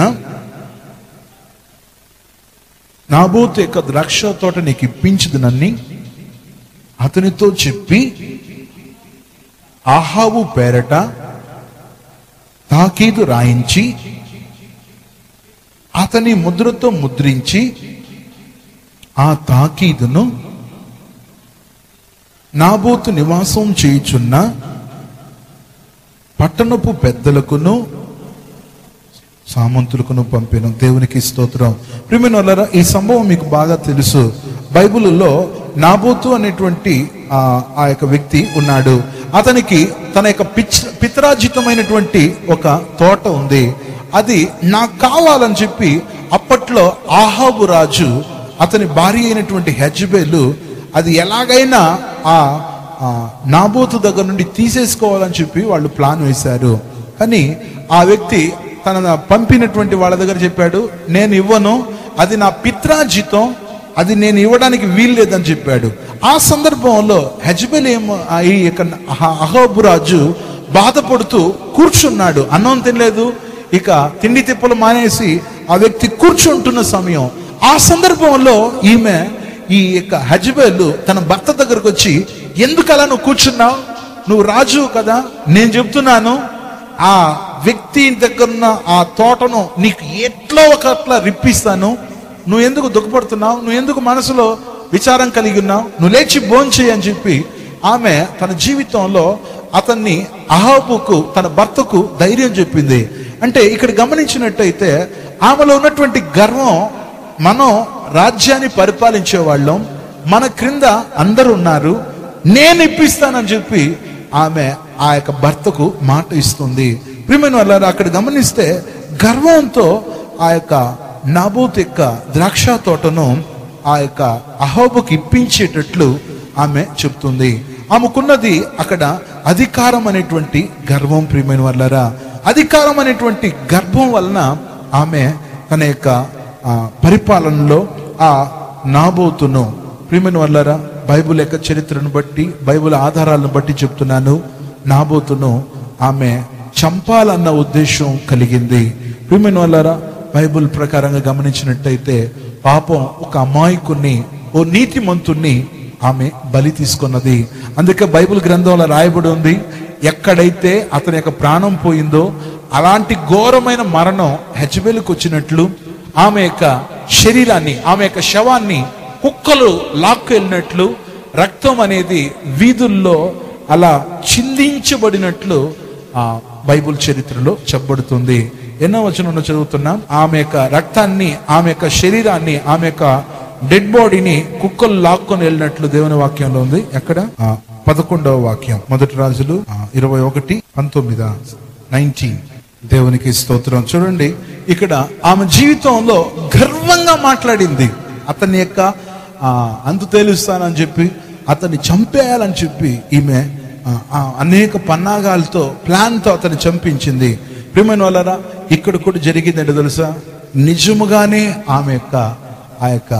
నాబోతు యొక్క ద్రాక్ష తోట నీకు ఇప్పించదునని అతనితో చెప్పి ఆహావు పేరట తాకీదు రాయించి అతని ముద్రతో ముద్రించి ఆ తాకీదును నాబోతు నివాసం చేయుచున్న పట్టణపు పెద్దలకును సామంతులకును పంపిన దేవునికి స్తోత్రం ప్రియమైన వాళ్ళారా ఈ సంభవం మీకు బాగా తెలుసు బైబిల్లో నాబోతు అనేటువంటి ఆ ఆ యొక్క వ్యక్తి ఉన్నాడు అతనికి తన యొక్క పిచ్ పిత్రాజితమైనటువంటి ఒక తోట ఉంది అది నాకు కావాలని చెప్పి అప్పట్లో ఆహాబు రాజు అతని భార్య అయినటువంటి హెజ్బేలు అది ఎలాగైనా ఆ ఆ నాబోతు దగ్గర నుండి తీసేసుకోవాలని చెప్పి వాళ్ళు ప్లాన్ వేశారు కానీ ఆ వ్యక్తి తన పంపినటువంటి వాళ్ళ దగ్గర చెప్పాడు నేను ఇవ్వను అది నా పిత్రాజితం అది నేను ఇవ్వడానికి వీలు లేదని చెప్పాడు ఆ సందర్భంలో హెజ్బెల్ ఏమో ఆ ఈ యొక్క అహ- అహోబు రాజు బాధపడుతూ కూర్చున్నాడు అన్నం తినలేదు ఇక తిండి తిప్పలు మానేసి ఆ వ్యక్తి కూర్చుంటున్న సమయం ఆ సందర్భంలో ఈమె ఈ యొక్క హజ్బేలు తన భర్త దగ్గరకు వచ్చి ఎందుకు అలా నువ్వు కూర్చున్నావు నువ్వు రాజు కదా నేను చెప్తున్నాను ఆ వ్యక్తి దగ్గర ఉన్న ఆ తోటను నీకు ఎట్లా ఒక అట్లా రిప్పిస్తాను నువ్వు ఎందుకు దుఃఖపడుతున్నావు నువ్వు ఎందుకు మనసులో విచారం కలిగి ఉన్నావు నువ్వు లేచి భోంచేయి అని చెప్పి ఆమె తన జీవితంలో అతన్ని అహాబుకు తన భర్తకు ధైర్యం చెప్పింది అంటే ఇక్కడ గమనించినట్టయితే ఆమెలో ఉన్నటువంటి గర్వం మనం రాజ్యాన్ని పరిపాలించే వాళ్ళం మన క్రింద అందరు ఉన్నారు నేను ఇప్పిస్తానని చెప్పి ఆమె ఆ యొక్క భర్తకు మాట ఇస్తుంది ప్రియమైన వాళ్ళారా అక్కడ గమనిస్తే గర్వంతో ఆ యొక్క నాబూత్ యొక్క ద్రాక్ష తోటను ఆ యొక్క అహోబుకి ఇప్పించేటట్లు ఆమె చెప్తుంది ఆమెకున్నది అక్కడ అధికారం అనేటువంటి గర్వం ప్రియమైన వాళ్ళరా అధికారం అనేటువంటి గర్భం వలన ఆమె తన యొక్క ఆ, పరిపాలనలో ఆ నాబోతును ప్రియమైన వాళ్ళరా బైబుల్ యొక్క చరిత్రను బట్టి బైబుల్ ఆధారాలను బట్టి చెప్తున్నాను నాబోతును ఆమె చంపాలన్న ఉద్దేశం కలిగింది ప్రియమైన వాళ్ళరా బైబుల్ ప్రకారంగా గమనించినట్టయితే పాపం ఒక అమాయకుణ్ణి ఓ నీతిమంతుణ్ణి ఆమె బలి తీసుకున్నది అందుకే బైబిల్ గ్రంథంలో రాయబడి ఉంది ఎక్కడైతే అతని యొక్క ప్రాణం పోయిందో అలాంటి ఘోరమైన మరణం హెచ్చబెలుకు వచ్చినట్లు ఆమె యొక్క శరీరాన్ని ఆమె యొక్క శవాన్ని కుక్కలు లాక్కు వెళ్ళినట్లు రక్తం అనేది వీధుల్లో అలా చిందించబడినట్లు ఆ బైబుల్ చరిత్రలో చెప్పబడుతుంది ఎన్నో వచనంలో చదువుతున్నాం ఆమె యొక్క రక్తాన్ని ఆమె యొక్క శరీరాన్ని ఆమె యొక్క డెడ్ బాడీని కుక్కలు లాక్కొని వెళ్ళినట్లు దేవుని వాక్యంలో ఉంది ఎక్కడ ఆ, పదకొండవ వాక్యం మొదటి రాజులు ఆ, ఇరవై ఒకటి పంతొమ్మిది నైన్టీన్ దేవునికి స్తోత్రం చూడండి ఇక్కడ ఆమె జీవితంలో గర్వంగా మాట్లాడింది అతని యొక్క ఆ, అంతు తేలుస్తానని చెప్పి అతన్ని చంపేయాలని చెప్పి ఈమె ఆ, ఆ, అనేక పన్నాగాలతో ప్లాన్తో అతన్ని చంపించింది ప్రియమైన వాళ్ళరా ఇక్కడ కూడా జరిగిందంటే తెలుసా నిజముగానే ఆమె యొక్క ఆ యొక్క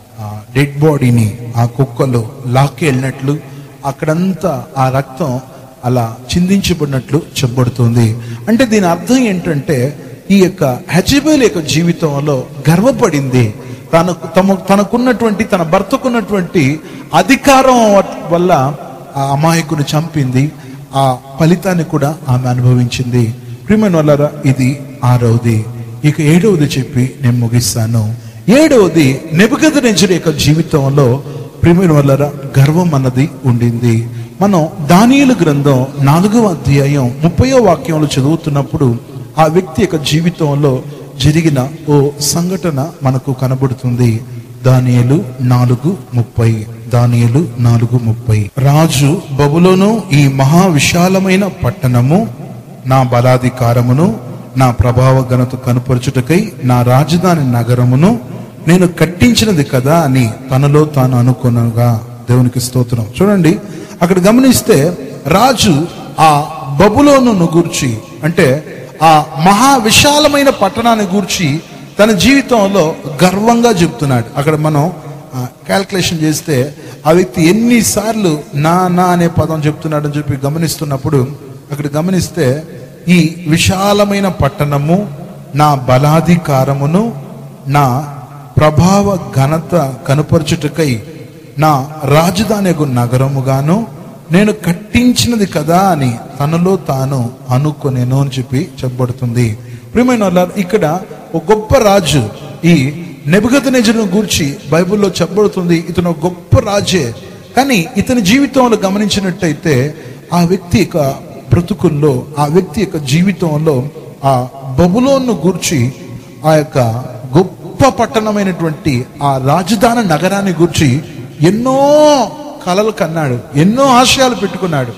డెడ్ బాడీని ఆ కుక్కలు లాక్కి వెళ్ళినట్లు అక్కడంతా ఆ రక్తం అలా చిందించబడినట్లు చెప్పబడుతుంది అంటే దీని అర్థం ఏంటంటే ఈ యొక్క హెజబేల్ యొక్క జీవితంలో గర్వపడింది తనకు తమ తనకున్నటువంటి తన భర్తకున్నటువంటి అధికారం వల్ల ఆ అమాయకుని చంపింది ఆ ఫలితాన్ని కూడా ఆమె అనుభవించింది ప్రియమైన వాళ్ళరా ఇది ఆరవది ఇక ఏడవది చెప్పి నేను ముగిస్తాను ఏడవది నెబుకదనెజరు యొక్క జీవితంలో ప్రియమైన వాళ్ళరా గర్వం అన్నది ఉండింది మనం దానియులు గ్రంథం నాలుగవ అధ్యాయం ముప్పయో వాక్యంలో చదువుతున్నప్పుడు ఆ వ్యక్తి యొక్క జీవితంలో జరిగిన ఓ సంఘటన మనకు కనబడుతుంది దానియలు నాలుగు ముప్పై దానియలు నాలుగు ముప్పై రాజు బబులోను ఈ మహా విశాలమైన పట్టణము నా బలాధికారమును నా ప్రభావ ఘనత కనుపరచుటకై నా రాజధాని నగరమును నేను కట్టించినది కదా అని తనలో తాను అనుకునగా దేవునికి స్తోత్రం చూడండి అక్కడ గమనిస్తే రాజు ఆ బబులోను గూర్చి అంటే ఆ మహా విశాలమైన పట్టణాన్ని గూర్చి తన జీవితంలో గర్వంగా చెప్తున్నాడు అక్కడ మనం క్యాల్కులేషన్ చేస్తే ఆ వ్యక్తి ఎన్నిసార్లు నా నా అనే పదం చెప్తున్నాడని చెప్పి గమనిస్తున్నప్పుడు అక్కడ గమనిస్తే ఈ విశాలమైన పట్టణము నా బలాధికారమును నా ప్రభావ ఘనత కనుపరచుటకై నా రాజధాని నగరముగాను నేను కట్టించినది కదా అని తనలో తాను అనుకునేను అని చెప్పి చెప్పబడుతుంది ప్రియమైన వాళ్ళారా, ఇక్కడ ఒక గొప్ప రాజు ఈ నెబుగతనెజరును గూర్చి బైబిల్లో చెప్పబడుతుంది ఇతను ఒక గొప్ప రాజే కానీ ఇతని జీవితంలో గమనించినట్టయితే ఆ వ్యక్తి యొక్క బ్రతుకుల్లో ఆ వ్యక్తి యొక్క జీవితంలో ఆ బబులోను గూర్చి ఆ యొక్క గొప్ప పట్టణమైనటువంటి ఆ రాజధాని నగరాన్ని గూర్చి ఎన్నో కలలు కన్నాడు ఎన్నో ఆశయాలు పెట్టుకున్నాడు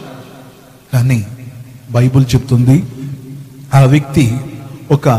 కానీ బైబిల్ చెప్తుంది ఆ వ్యక్తి ఒక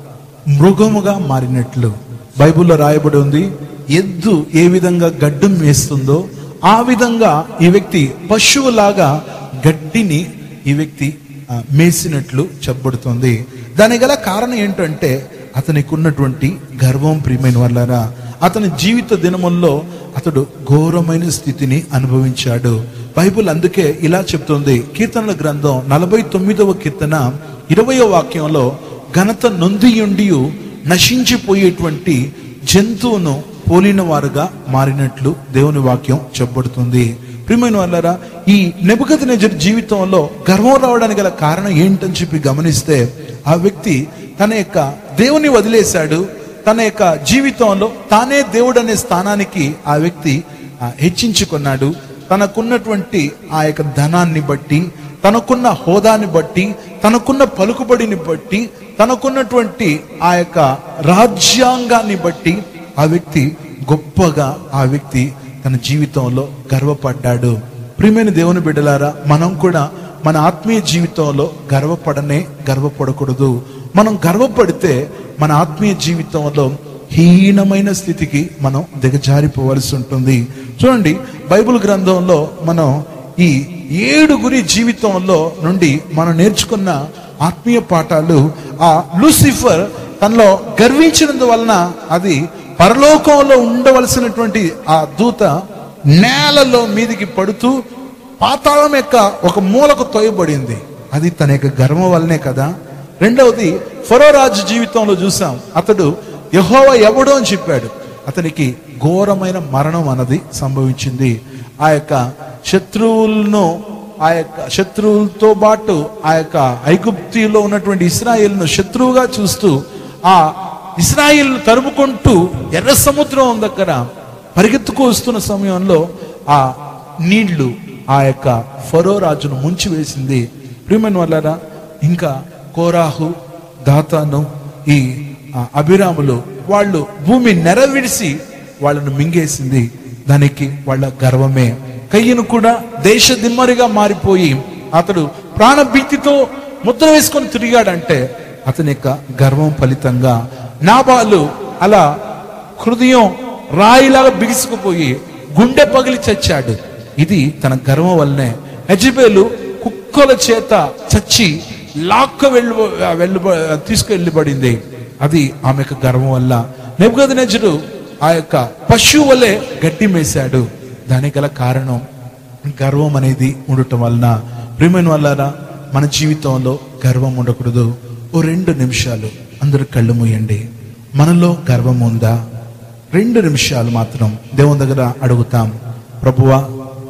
మృగముగా మారినట్లు బైబిల్లో రాయబడి ఉంది ఎద్దు ఏ విధంగా గడ్డం వేస్తుందో ఆ విధంగా ఈ వ్యక్తి పశువులాగా గడ్డిని ఈ వ్యక్తి ఆ, మేసినట్లు చెప్పబడుతుంది దానికి గల కారణం ఏంటంటే అతనికి ఉన్నటువంటి గర్వం ప్రియమైన వాళ్ళారా అతని జీవిత దినముల్లో అతడు ఘోరమైన స్థితిని అనుభవించాడు బైబిల్ అందుకే ఇలా చెప్తుంది కీర్తనల గ్రంథం నలభై తొమ్మిదవ కీర్తన ఇరవయో వాక్యంలో ఘనత నొందియుండి నశించిపోయేటువంటి జంతువును పోలిన వారుగా మారినట్లు దేవుని వాక్యం చెప్పబడుతుంది ప్రియమైన వాళ్ళారా ఈ నెబుకద్ జీవితంలో గర్వం రావడానికి గల కారణం ఏంటని చెప్పి గమనిస్తే ఆ వ్యక్తి తన యొక్క దేవుని వదిలేశాడు తన యొక్క జీవితంలో తానే దేవుడు అనే స్థానానికి ఆ వ్యక్తి ఆ, హెచ్చించుకున్నాడు తనకున్నటువంటి ఆ యొక్క ధనాన్ని బట్టి తనకున్న హోదాని బట్టి తనకున్న పలుకుబడిని బట్టి తనకున్నటువంటి ఆ యొక్క రాజ్యాంగాన్ని బట్టి ఆ వ్యక్తి గొప్పగా ఆ వ్యక్తి తన జీవితంలో గర్వపడ్డాడు ప్రియమైన దేవుని బిడ్డలారా మనం కూడా మన ఆత్మీయ జీవితంలో గర్వపడనే గర్వపడకూడదు మనం గర్వపడితే మన ఆత్మీయ జీవితంలో హీనమైన స్థితికి మనం దిగజారిపోవలసి ఉంటుంది చూడండి బైబిల్ గ్రంథంలో మనం ఈ ఏడుగురి జీవితంలో నుండి మనం నేర్చుకున్న ఆత్మీయ పాఠాలు ఆ లూసిఫర్ తనలో గర్వించినందువలన అది పరలోకంలో ఉండవలసినటువంటి ఆ దూత నేలలో మీదికి పడుతూ పాతాళం యొక్క ఒక మూలకు తోయబడింది అది తన యొక్క గర్వం వల్లనే కదా రెండవది ఫరో రాజు జీవితంలో చూసాం అతడు యహోవ ఎవడు అని చెప్పాడు అతనికి ఘోరమైన మరణం అన్నది సంభవించింది ఆ యొక్క శత్రువులను ఆ యొక్క శత్రువులతో పాటు ఆ యొక్క ఐగుప్తిలో ఉన్నటువంటి ఇస్రాయేల్ను శత్రువుగా చూస్తూ ఆ ఇస్రాయిల్ తరుముకుంటూ ఎర్ర సముద్రం దగ్గర పరిగెత్తుకు వస్తున్న సమయంలో ఆ నీళ్లు ఆ యొక్క ఫరో రాజును ముంచి వేసింది ప్రియమైన వాళ్ళారా ఇంకా కోరాహు దాతాను ఈ ఆ, అభిరాములు వాళ్ళు భూమి నెరవిడిసి వాళ్ళను మింగేసింది దానికి వాళ్ళ గర్వమే కయ్యను కూడా దేశ దిమ్మరిగా మారిపోయి అతడు ప్రాణభీతితో ముద్ర వేసుకొని తిరిగాడంటే అతని యొక్క గర్వం ఫలితంగా నాబాలు అలా హృదయం రాయిలాగా బిగుసుకుపోయి గుండె పగిలి చచ్చాడు ఇది తన గర్వం వల్లనే యజబేలు కుక్కల చేత చచ్చి లాక్క వెళ్ళి వెళ్ళి తీసుకెళ్ళబడింది అది ఆమె యొక్క గర్వం వల్ల నెబుకద్నెజరు ఆ యొక్క పశువు వలె గడ్డి మేశాడు దానికి గల కారణం గర్వం అనేది ఉండటం వలన ప్రియమైన వల్ల మన జీవితంలో గర్వం ఉండకూడదు ఓ రెండు నిమిషాలు అందరూ కళ్ళు మూయండి మనలో గర్వం ఉందా రెండు నిమిషాలు మాత్రం దేవుని దగ్గర అడుగుతాం ప్రభువా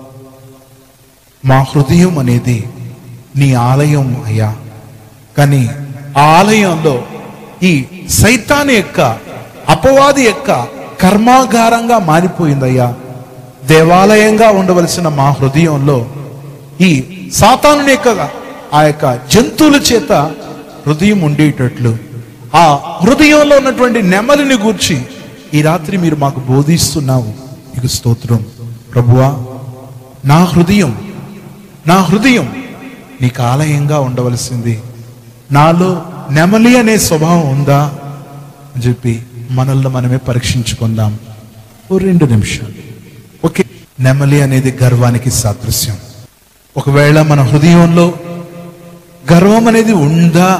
మా హృదయం అనేది నీ ఆలయం అయ్యా కానీ ఆ ఆలయంలో ఈ సైతాన్ యొక్క అపవాది యొక్క కర్మాగారంగా మారిపోయిందయ్యా దేవాలయంగా ఉండవలసిన మా హృదయంలో ఈ సాతాను యొక్క ఆ యొక్క జంతువుల చేత హృదయం ఉండేటట్లు ఆ హృదయంలో ఉన్నటువంటి నెమలిని గూర్చి ఈ రాత్రి మీరు మాకు బోధిస్తున్నావు నీకు స్తోత్రం ప్రభువా నా హృదయం నా హృదయం నీకు ఆలయంగా ఉండవలసింది నాలో నెమలి అనే స్వభావం ఉందా అని చెప్పి మనల్ని మనమే పరీక్షించుకుందాం ఓ రెండు నిమిషాలు ఓకే నెమలి అనేది గర్వానికి సాదృశ్యం ఒకవేళ మన హృదయంలో గర్వం అనేది ఉందా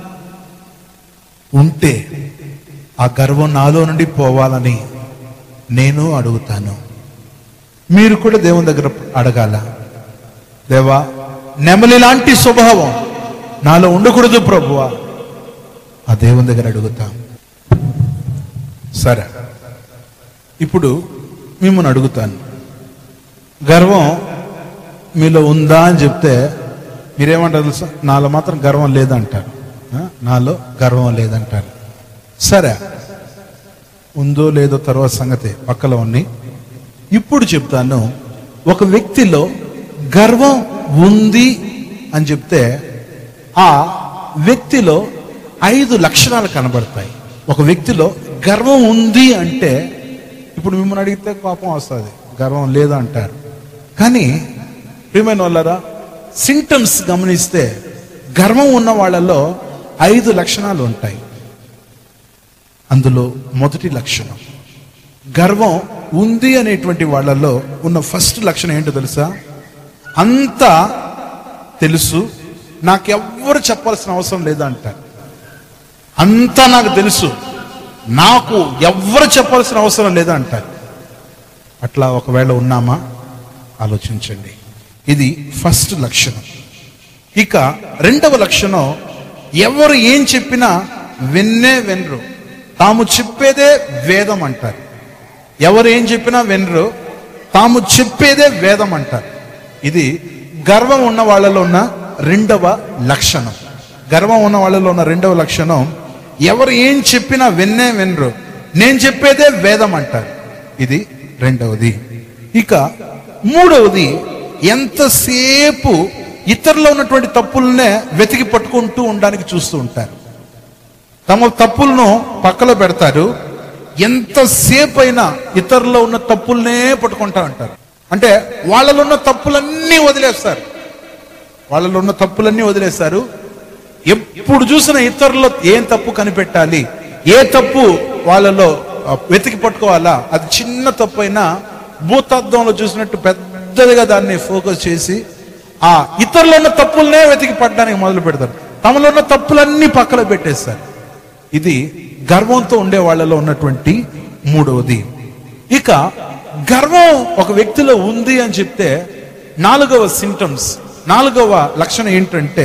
ఉంటే ఆ గర్వం నాలో నుండి పోవాలని నేను అడుగుతాను మీరు కూడా దేవుని దగ్గర అడగాల దేవా నెమలి లాంటి స్వభావం నాలో ఉండకూడదు ప్రభువా ఆ దేవుని దగ్గర అడుగుతాం సరే ఇప్పుడు మిమ్మల్ని అడుగుతాను గర్వం మీలో ఉందా అని చెప్తే మీరేమంటారు తెలుసా నాలో మాత్రం గర్వం లేదంటారు ఆ? నాలో గర్వం లేదంటారు సరే ఉందో లేదో తర్వాత సంగతి పక్కలో ఉన్నాయి ఇప్పుడు చెప్తాను ఒక వ్యక్తిలో గర్వం ఉంది అని చెప్తే ఆ వ్యక్తిలో ఐదు లక్షణాలు కనబడతాయి ఒక వ్యక్తిలో గర్వం ఉంది అంటే ఇప్పుడు మిమ్మల్ని అడిగితే కోపం వస్తుంది గర్వం లేదు అంటారు కానీ ప్రియమైన వాళ్ళరా సింటమ్స్ గమనిస్తే గర్వం ఉన్న వాళ్ళలో ఐదు లక్షణాలు ఉంటాయి అందులో మొదటి లక్షణం గర్వం ఉంది అనేటువంటి వాళ్ళలో ఉన్న ఫస్ట్ లక్షణం ఏంటో తెలుసా అంతా తెలుసు నాకెవ్వరు చెప్పాల్సిన అవసరం లేదంటారు అంతా నాకు తెలుసు నాకు ఎవ్వరు చెప్పాల్సిన అవసరం లేదు అంటారు అట్లా ఒకవేళ ఉన్నామా ఆలోచించండి ఇది ఫస్ట్ లక్షణం ఇక రెండవ లక్షణం ఎవరు ఏం చెప్పినా విన్నే వినరు తాము చెప్పేదే వేదం అంటారు ఎవరు ఏం చెప్పినా వినరు తాము చెప్పేదే వేదం అంటారు ఇది గర్వం ఉన్న వాళ్ళలో ఉన్న రెండవ లక్షణం గర్వం ఉన్న వాళ్ళలో ఉన్న రెండవ లక్షణం ఎవరు ఏం చెప్పినా విన్నే వినరు నేను చెప్పేదే వేదం అంటారు ఇది రెండవది ఇక మూడవది ఎంతసేపు ఇతరులో ఉన్నటువంటి తప్పులనే వెతికి పట్టుకుంటూ ఉండడానికి చూస్తూ ఉంటారు తమ తప్పులను పక్కలో పెడతారు ఎంతసేపు అయినా ఇతరులో ఉన్న తప్పులనే పట్టుకుంటా ఉంటారు అంటే వాళ్ళలో ఉన్న తప్పులన్నీ వదిలేస్తారు వాళ్ళలో ఉన్న తప్పులన్నీ వదిలేస్తారు ఎప్పుడు చూసిన ఇతరుల్లో ఏం తప్పు కనిపెట్టాలి ఏ తప్పు వాళ్ళలో ఆ, వెతికి పట్టుకోవాలా అది చిన్న తప్పు అయినా భూతత్వంలో చూసినట్టు పెద్దదిగా దాన్ని ఫోకస్ చేసి ఆ ఇతరులో ఉన్న తప్పులనే వెతికి పట్టడానికి మొదలు పెడతారు తమలో ఉన్న తప్పులన్నీ పక్కన పెట్టేస్తారు ఇది గర్వంతో ఉండే వాళ్ళలో ఉన్నటువంటి మూడవది ఇక గర్వం ఒక వ్యక్తిలో ఉంది అని చెప్తే నాలుగవ సింటమ్స్ నాలుగవ లక్షణం ఏంటంటే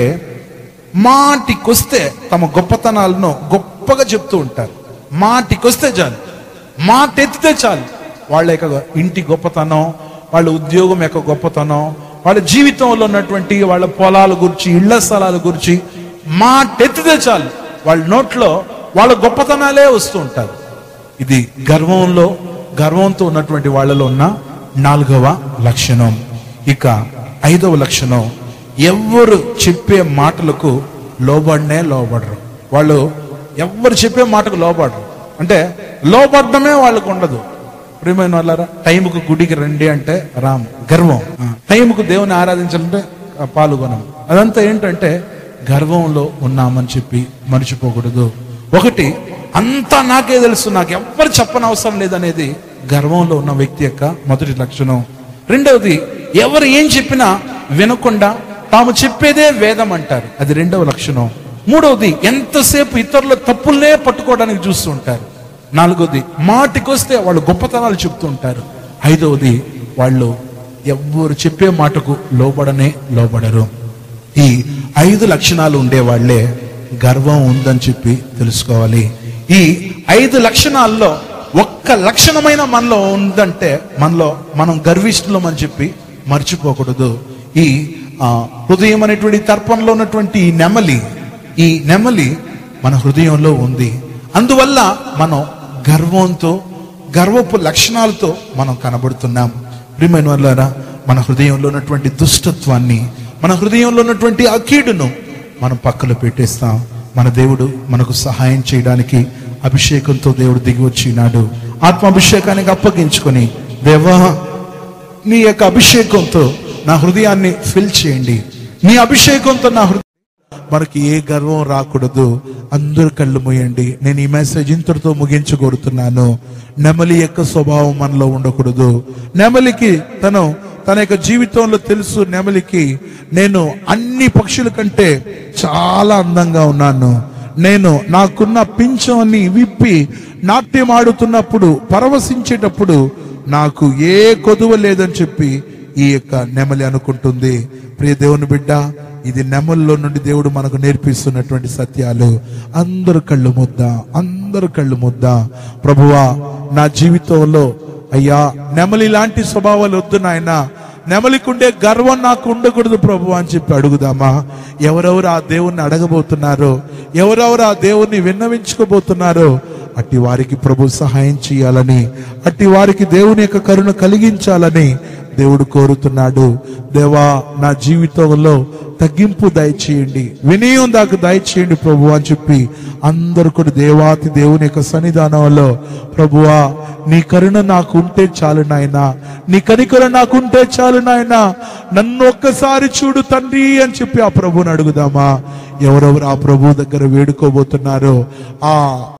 మాటికొస్తే తమ గొప్పతనాలను గొప్పగా చెప్తూ ఉంటారు మాటికొస్తే చాలు మాట ఎత్తితే చాలు వాళ్ళ యొక్క ఇంటి గొప్పతనం వాళ్ళ ఉద్యోగం యొక్క గొప్పతనం వాళ్ళ జీవితంలో ఉన్నటువంటి వాళ్ళ పొలాల గురించి ఇళ్ల స్థలాల గురించి మాట ఎత్తితే చాలు వాళ్ళ నోట్లో వాళ్ళ గొప్పతనాలే వస్తూ ఉంటారు ఇది గర్వంలో గర్వంతో ఉన్నటువంటి వాళ్ళలో ఉన్న నాలుగవ లక్షణం ఇక ఐదవ లక్షణం ఎవరు చెప్పే మాటలకు లోబడినే లోబడరు వాళ్ళు ఎవరు చెప్పే మాటకు లోబడరు అంటే లోబడమే వాళ్ళకు ఉండదు ప్రియమైన వాళ్ళారా టైంకు గుడికి రండి అంటే రామ్ గర్వం ఆ, టైంకు దేవుని ఆరాధించాలంటే ఆ, పాల్గొనం అదంతా ఏంటంటే గర్వంలో ఉన్నామని చెప్పి మర్చిపోకూడదు ఒకటి అంతా నాకే తెలుసు నాకు ఎవ్వరు చెప్పని అవసరం లేదనేది గర్వంలో ఉన్న వ్యక్తి యొక్క మొదటి లక్షణం రెండవది ఎవరు ఏం చెప్పినా వినకుండా తాము చెప్పేదే వేదం అంటారు అది రెండవ లక్షణం మూడవది ఎంతసేపు ఇతరుల తప్పులనే పట్టుకోవడానికి చూస్తూ ఉంటారు నాలుగవది మాటికొస్తే వాళ్ళు గొప్పతనాలు చెప్తూ ఉంటారు ఐదవది వాళ్ళు ఎవ్వరు చెప్పే మాటకు లోబడనే లోబడరు ఈ ఐదు లక్షణాలు ఉండే వాళ్ళే గర్వం ఉందని చెప్పి తెలుసుకోవాలి ఈ ఐదు లక్షణాల్లో ఒక్క లక్షణమైన మనలో ఉందంటే మనలో మనం గర్విష్ఠులం అని చెప్పి మర్చిపోకూడదు ఈ ఆ, హృదయం అనేటువంటి తర్పంలో ఉన్నటువంటి ఈ నెమలి ఈ నెమలి మన హృదయంలో ఉంది అందువల్ల మనం గర్వంతో గర్వపు లక్షణాలతో మనం కనబడుతున్నాం ప్రియమైన వాళ్ళారా మన హృదయంలో ఉన్నటువంటి దుష్టత్వాన్ని మన హృదయంలో ఉన్నటువంటి అకీడును మనం పక్కలో పెట్టేస్తాం మన దేవుడు మనకు సహాయం చేయడానికి అభిషేకంతో దేవుడు దిగి వచ్చినాడు ఆత్మాభిషేకానికి అప్పగించుకొని దేవా నీ యొక్క అభిషేకంతో నా హృదయాన్ని ఫిల్ చేయండి నీ అభిషేకంతో నా హృదయం మనకి ఏ గర్వం రాకూడదు అందరు కళ్ళు మూయండి నేను ఈ మెసేజ్ ఇంతటితో ముగించగోరుతున్నాను నెమలి యొక్క స్వభావం మనలో ఉండకూడదు నెమలికి తను తన యొక్క జీవితంలో తెలుసు నెమలికి నేను అన్ని పక్షుల కంటే చాలా అందంగా ఉన్నాను నేను నాకున్న పింఛాన్ని విప్పి నాట్యం ఆడుతున్నప్పుడు పరవశించేటప్పుడు నాకు ఏ కొదువ లేదని చెప్పి ఈ యొక్క నెమలి అనుకుంటుంది ప్రియ దేవుని బిడ్డ ఇది నెమల్లో నుండి దేవుడు మనకు నేర్పిస్తున్నటువంటి సత్యాలు అందరు కళ్ళు ముద్ద అందరు కళ్ళు ముద్ద ప్రభువా నా జీవితంలో అయ్యా నెమలి లాంటి స్వభావాలు వద్దు నాయన నెమలికుండే గర్వం నాకు ఉండకూడదు ప్రభు అని చెప్పి అడుగుదామా ఎవరెవరు ఆ దేవుణ్ణి అడగబోతున్నారో ఎవరెవరు ఆ దేవుణ్ణి విన్నవించుకోబోతున్నారో అట్టి వారికి ప్రభు సహాయం చేయాలని అట్టి వారికి దేవుని యొక్క కరుణ కలిగించాలని దేవుడు కోరుతున్నాడు దేవా నా జీవితంలో తగ్గింపు దయచేయండి వినయం దాకా దయచేయండి ప్రభు అని చెప్పి అందరు కూడా దేవాతి దేవుని యొక్క సన్నిధానంలో ప్రభువా నీ కరుణ నాకు ఉంటే చాలు నాయనా నీ కనికర నాకు ఉంటే చాలు నాయనా నన్ను ఒక్కసారి చూడు తండ్రి అని చెప్పి ఆ ప్రభుని అడుగుదామా ఎవరెవరు ఆ ప్రభు దగ్గర వేడుకోబోతున్నారో ఆ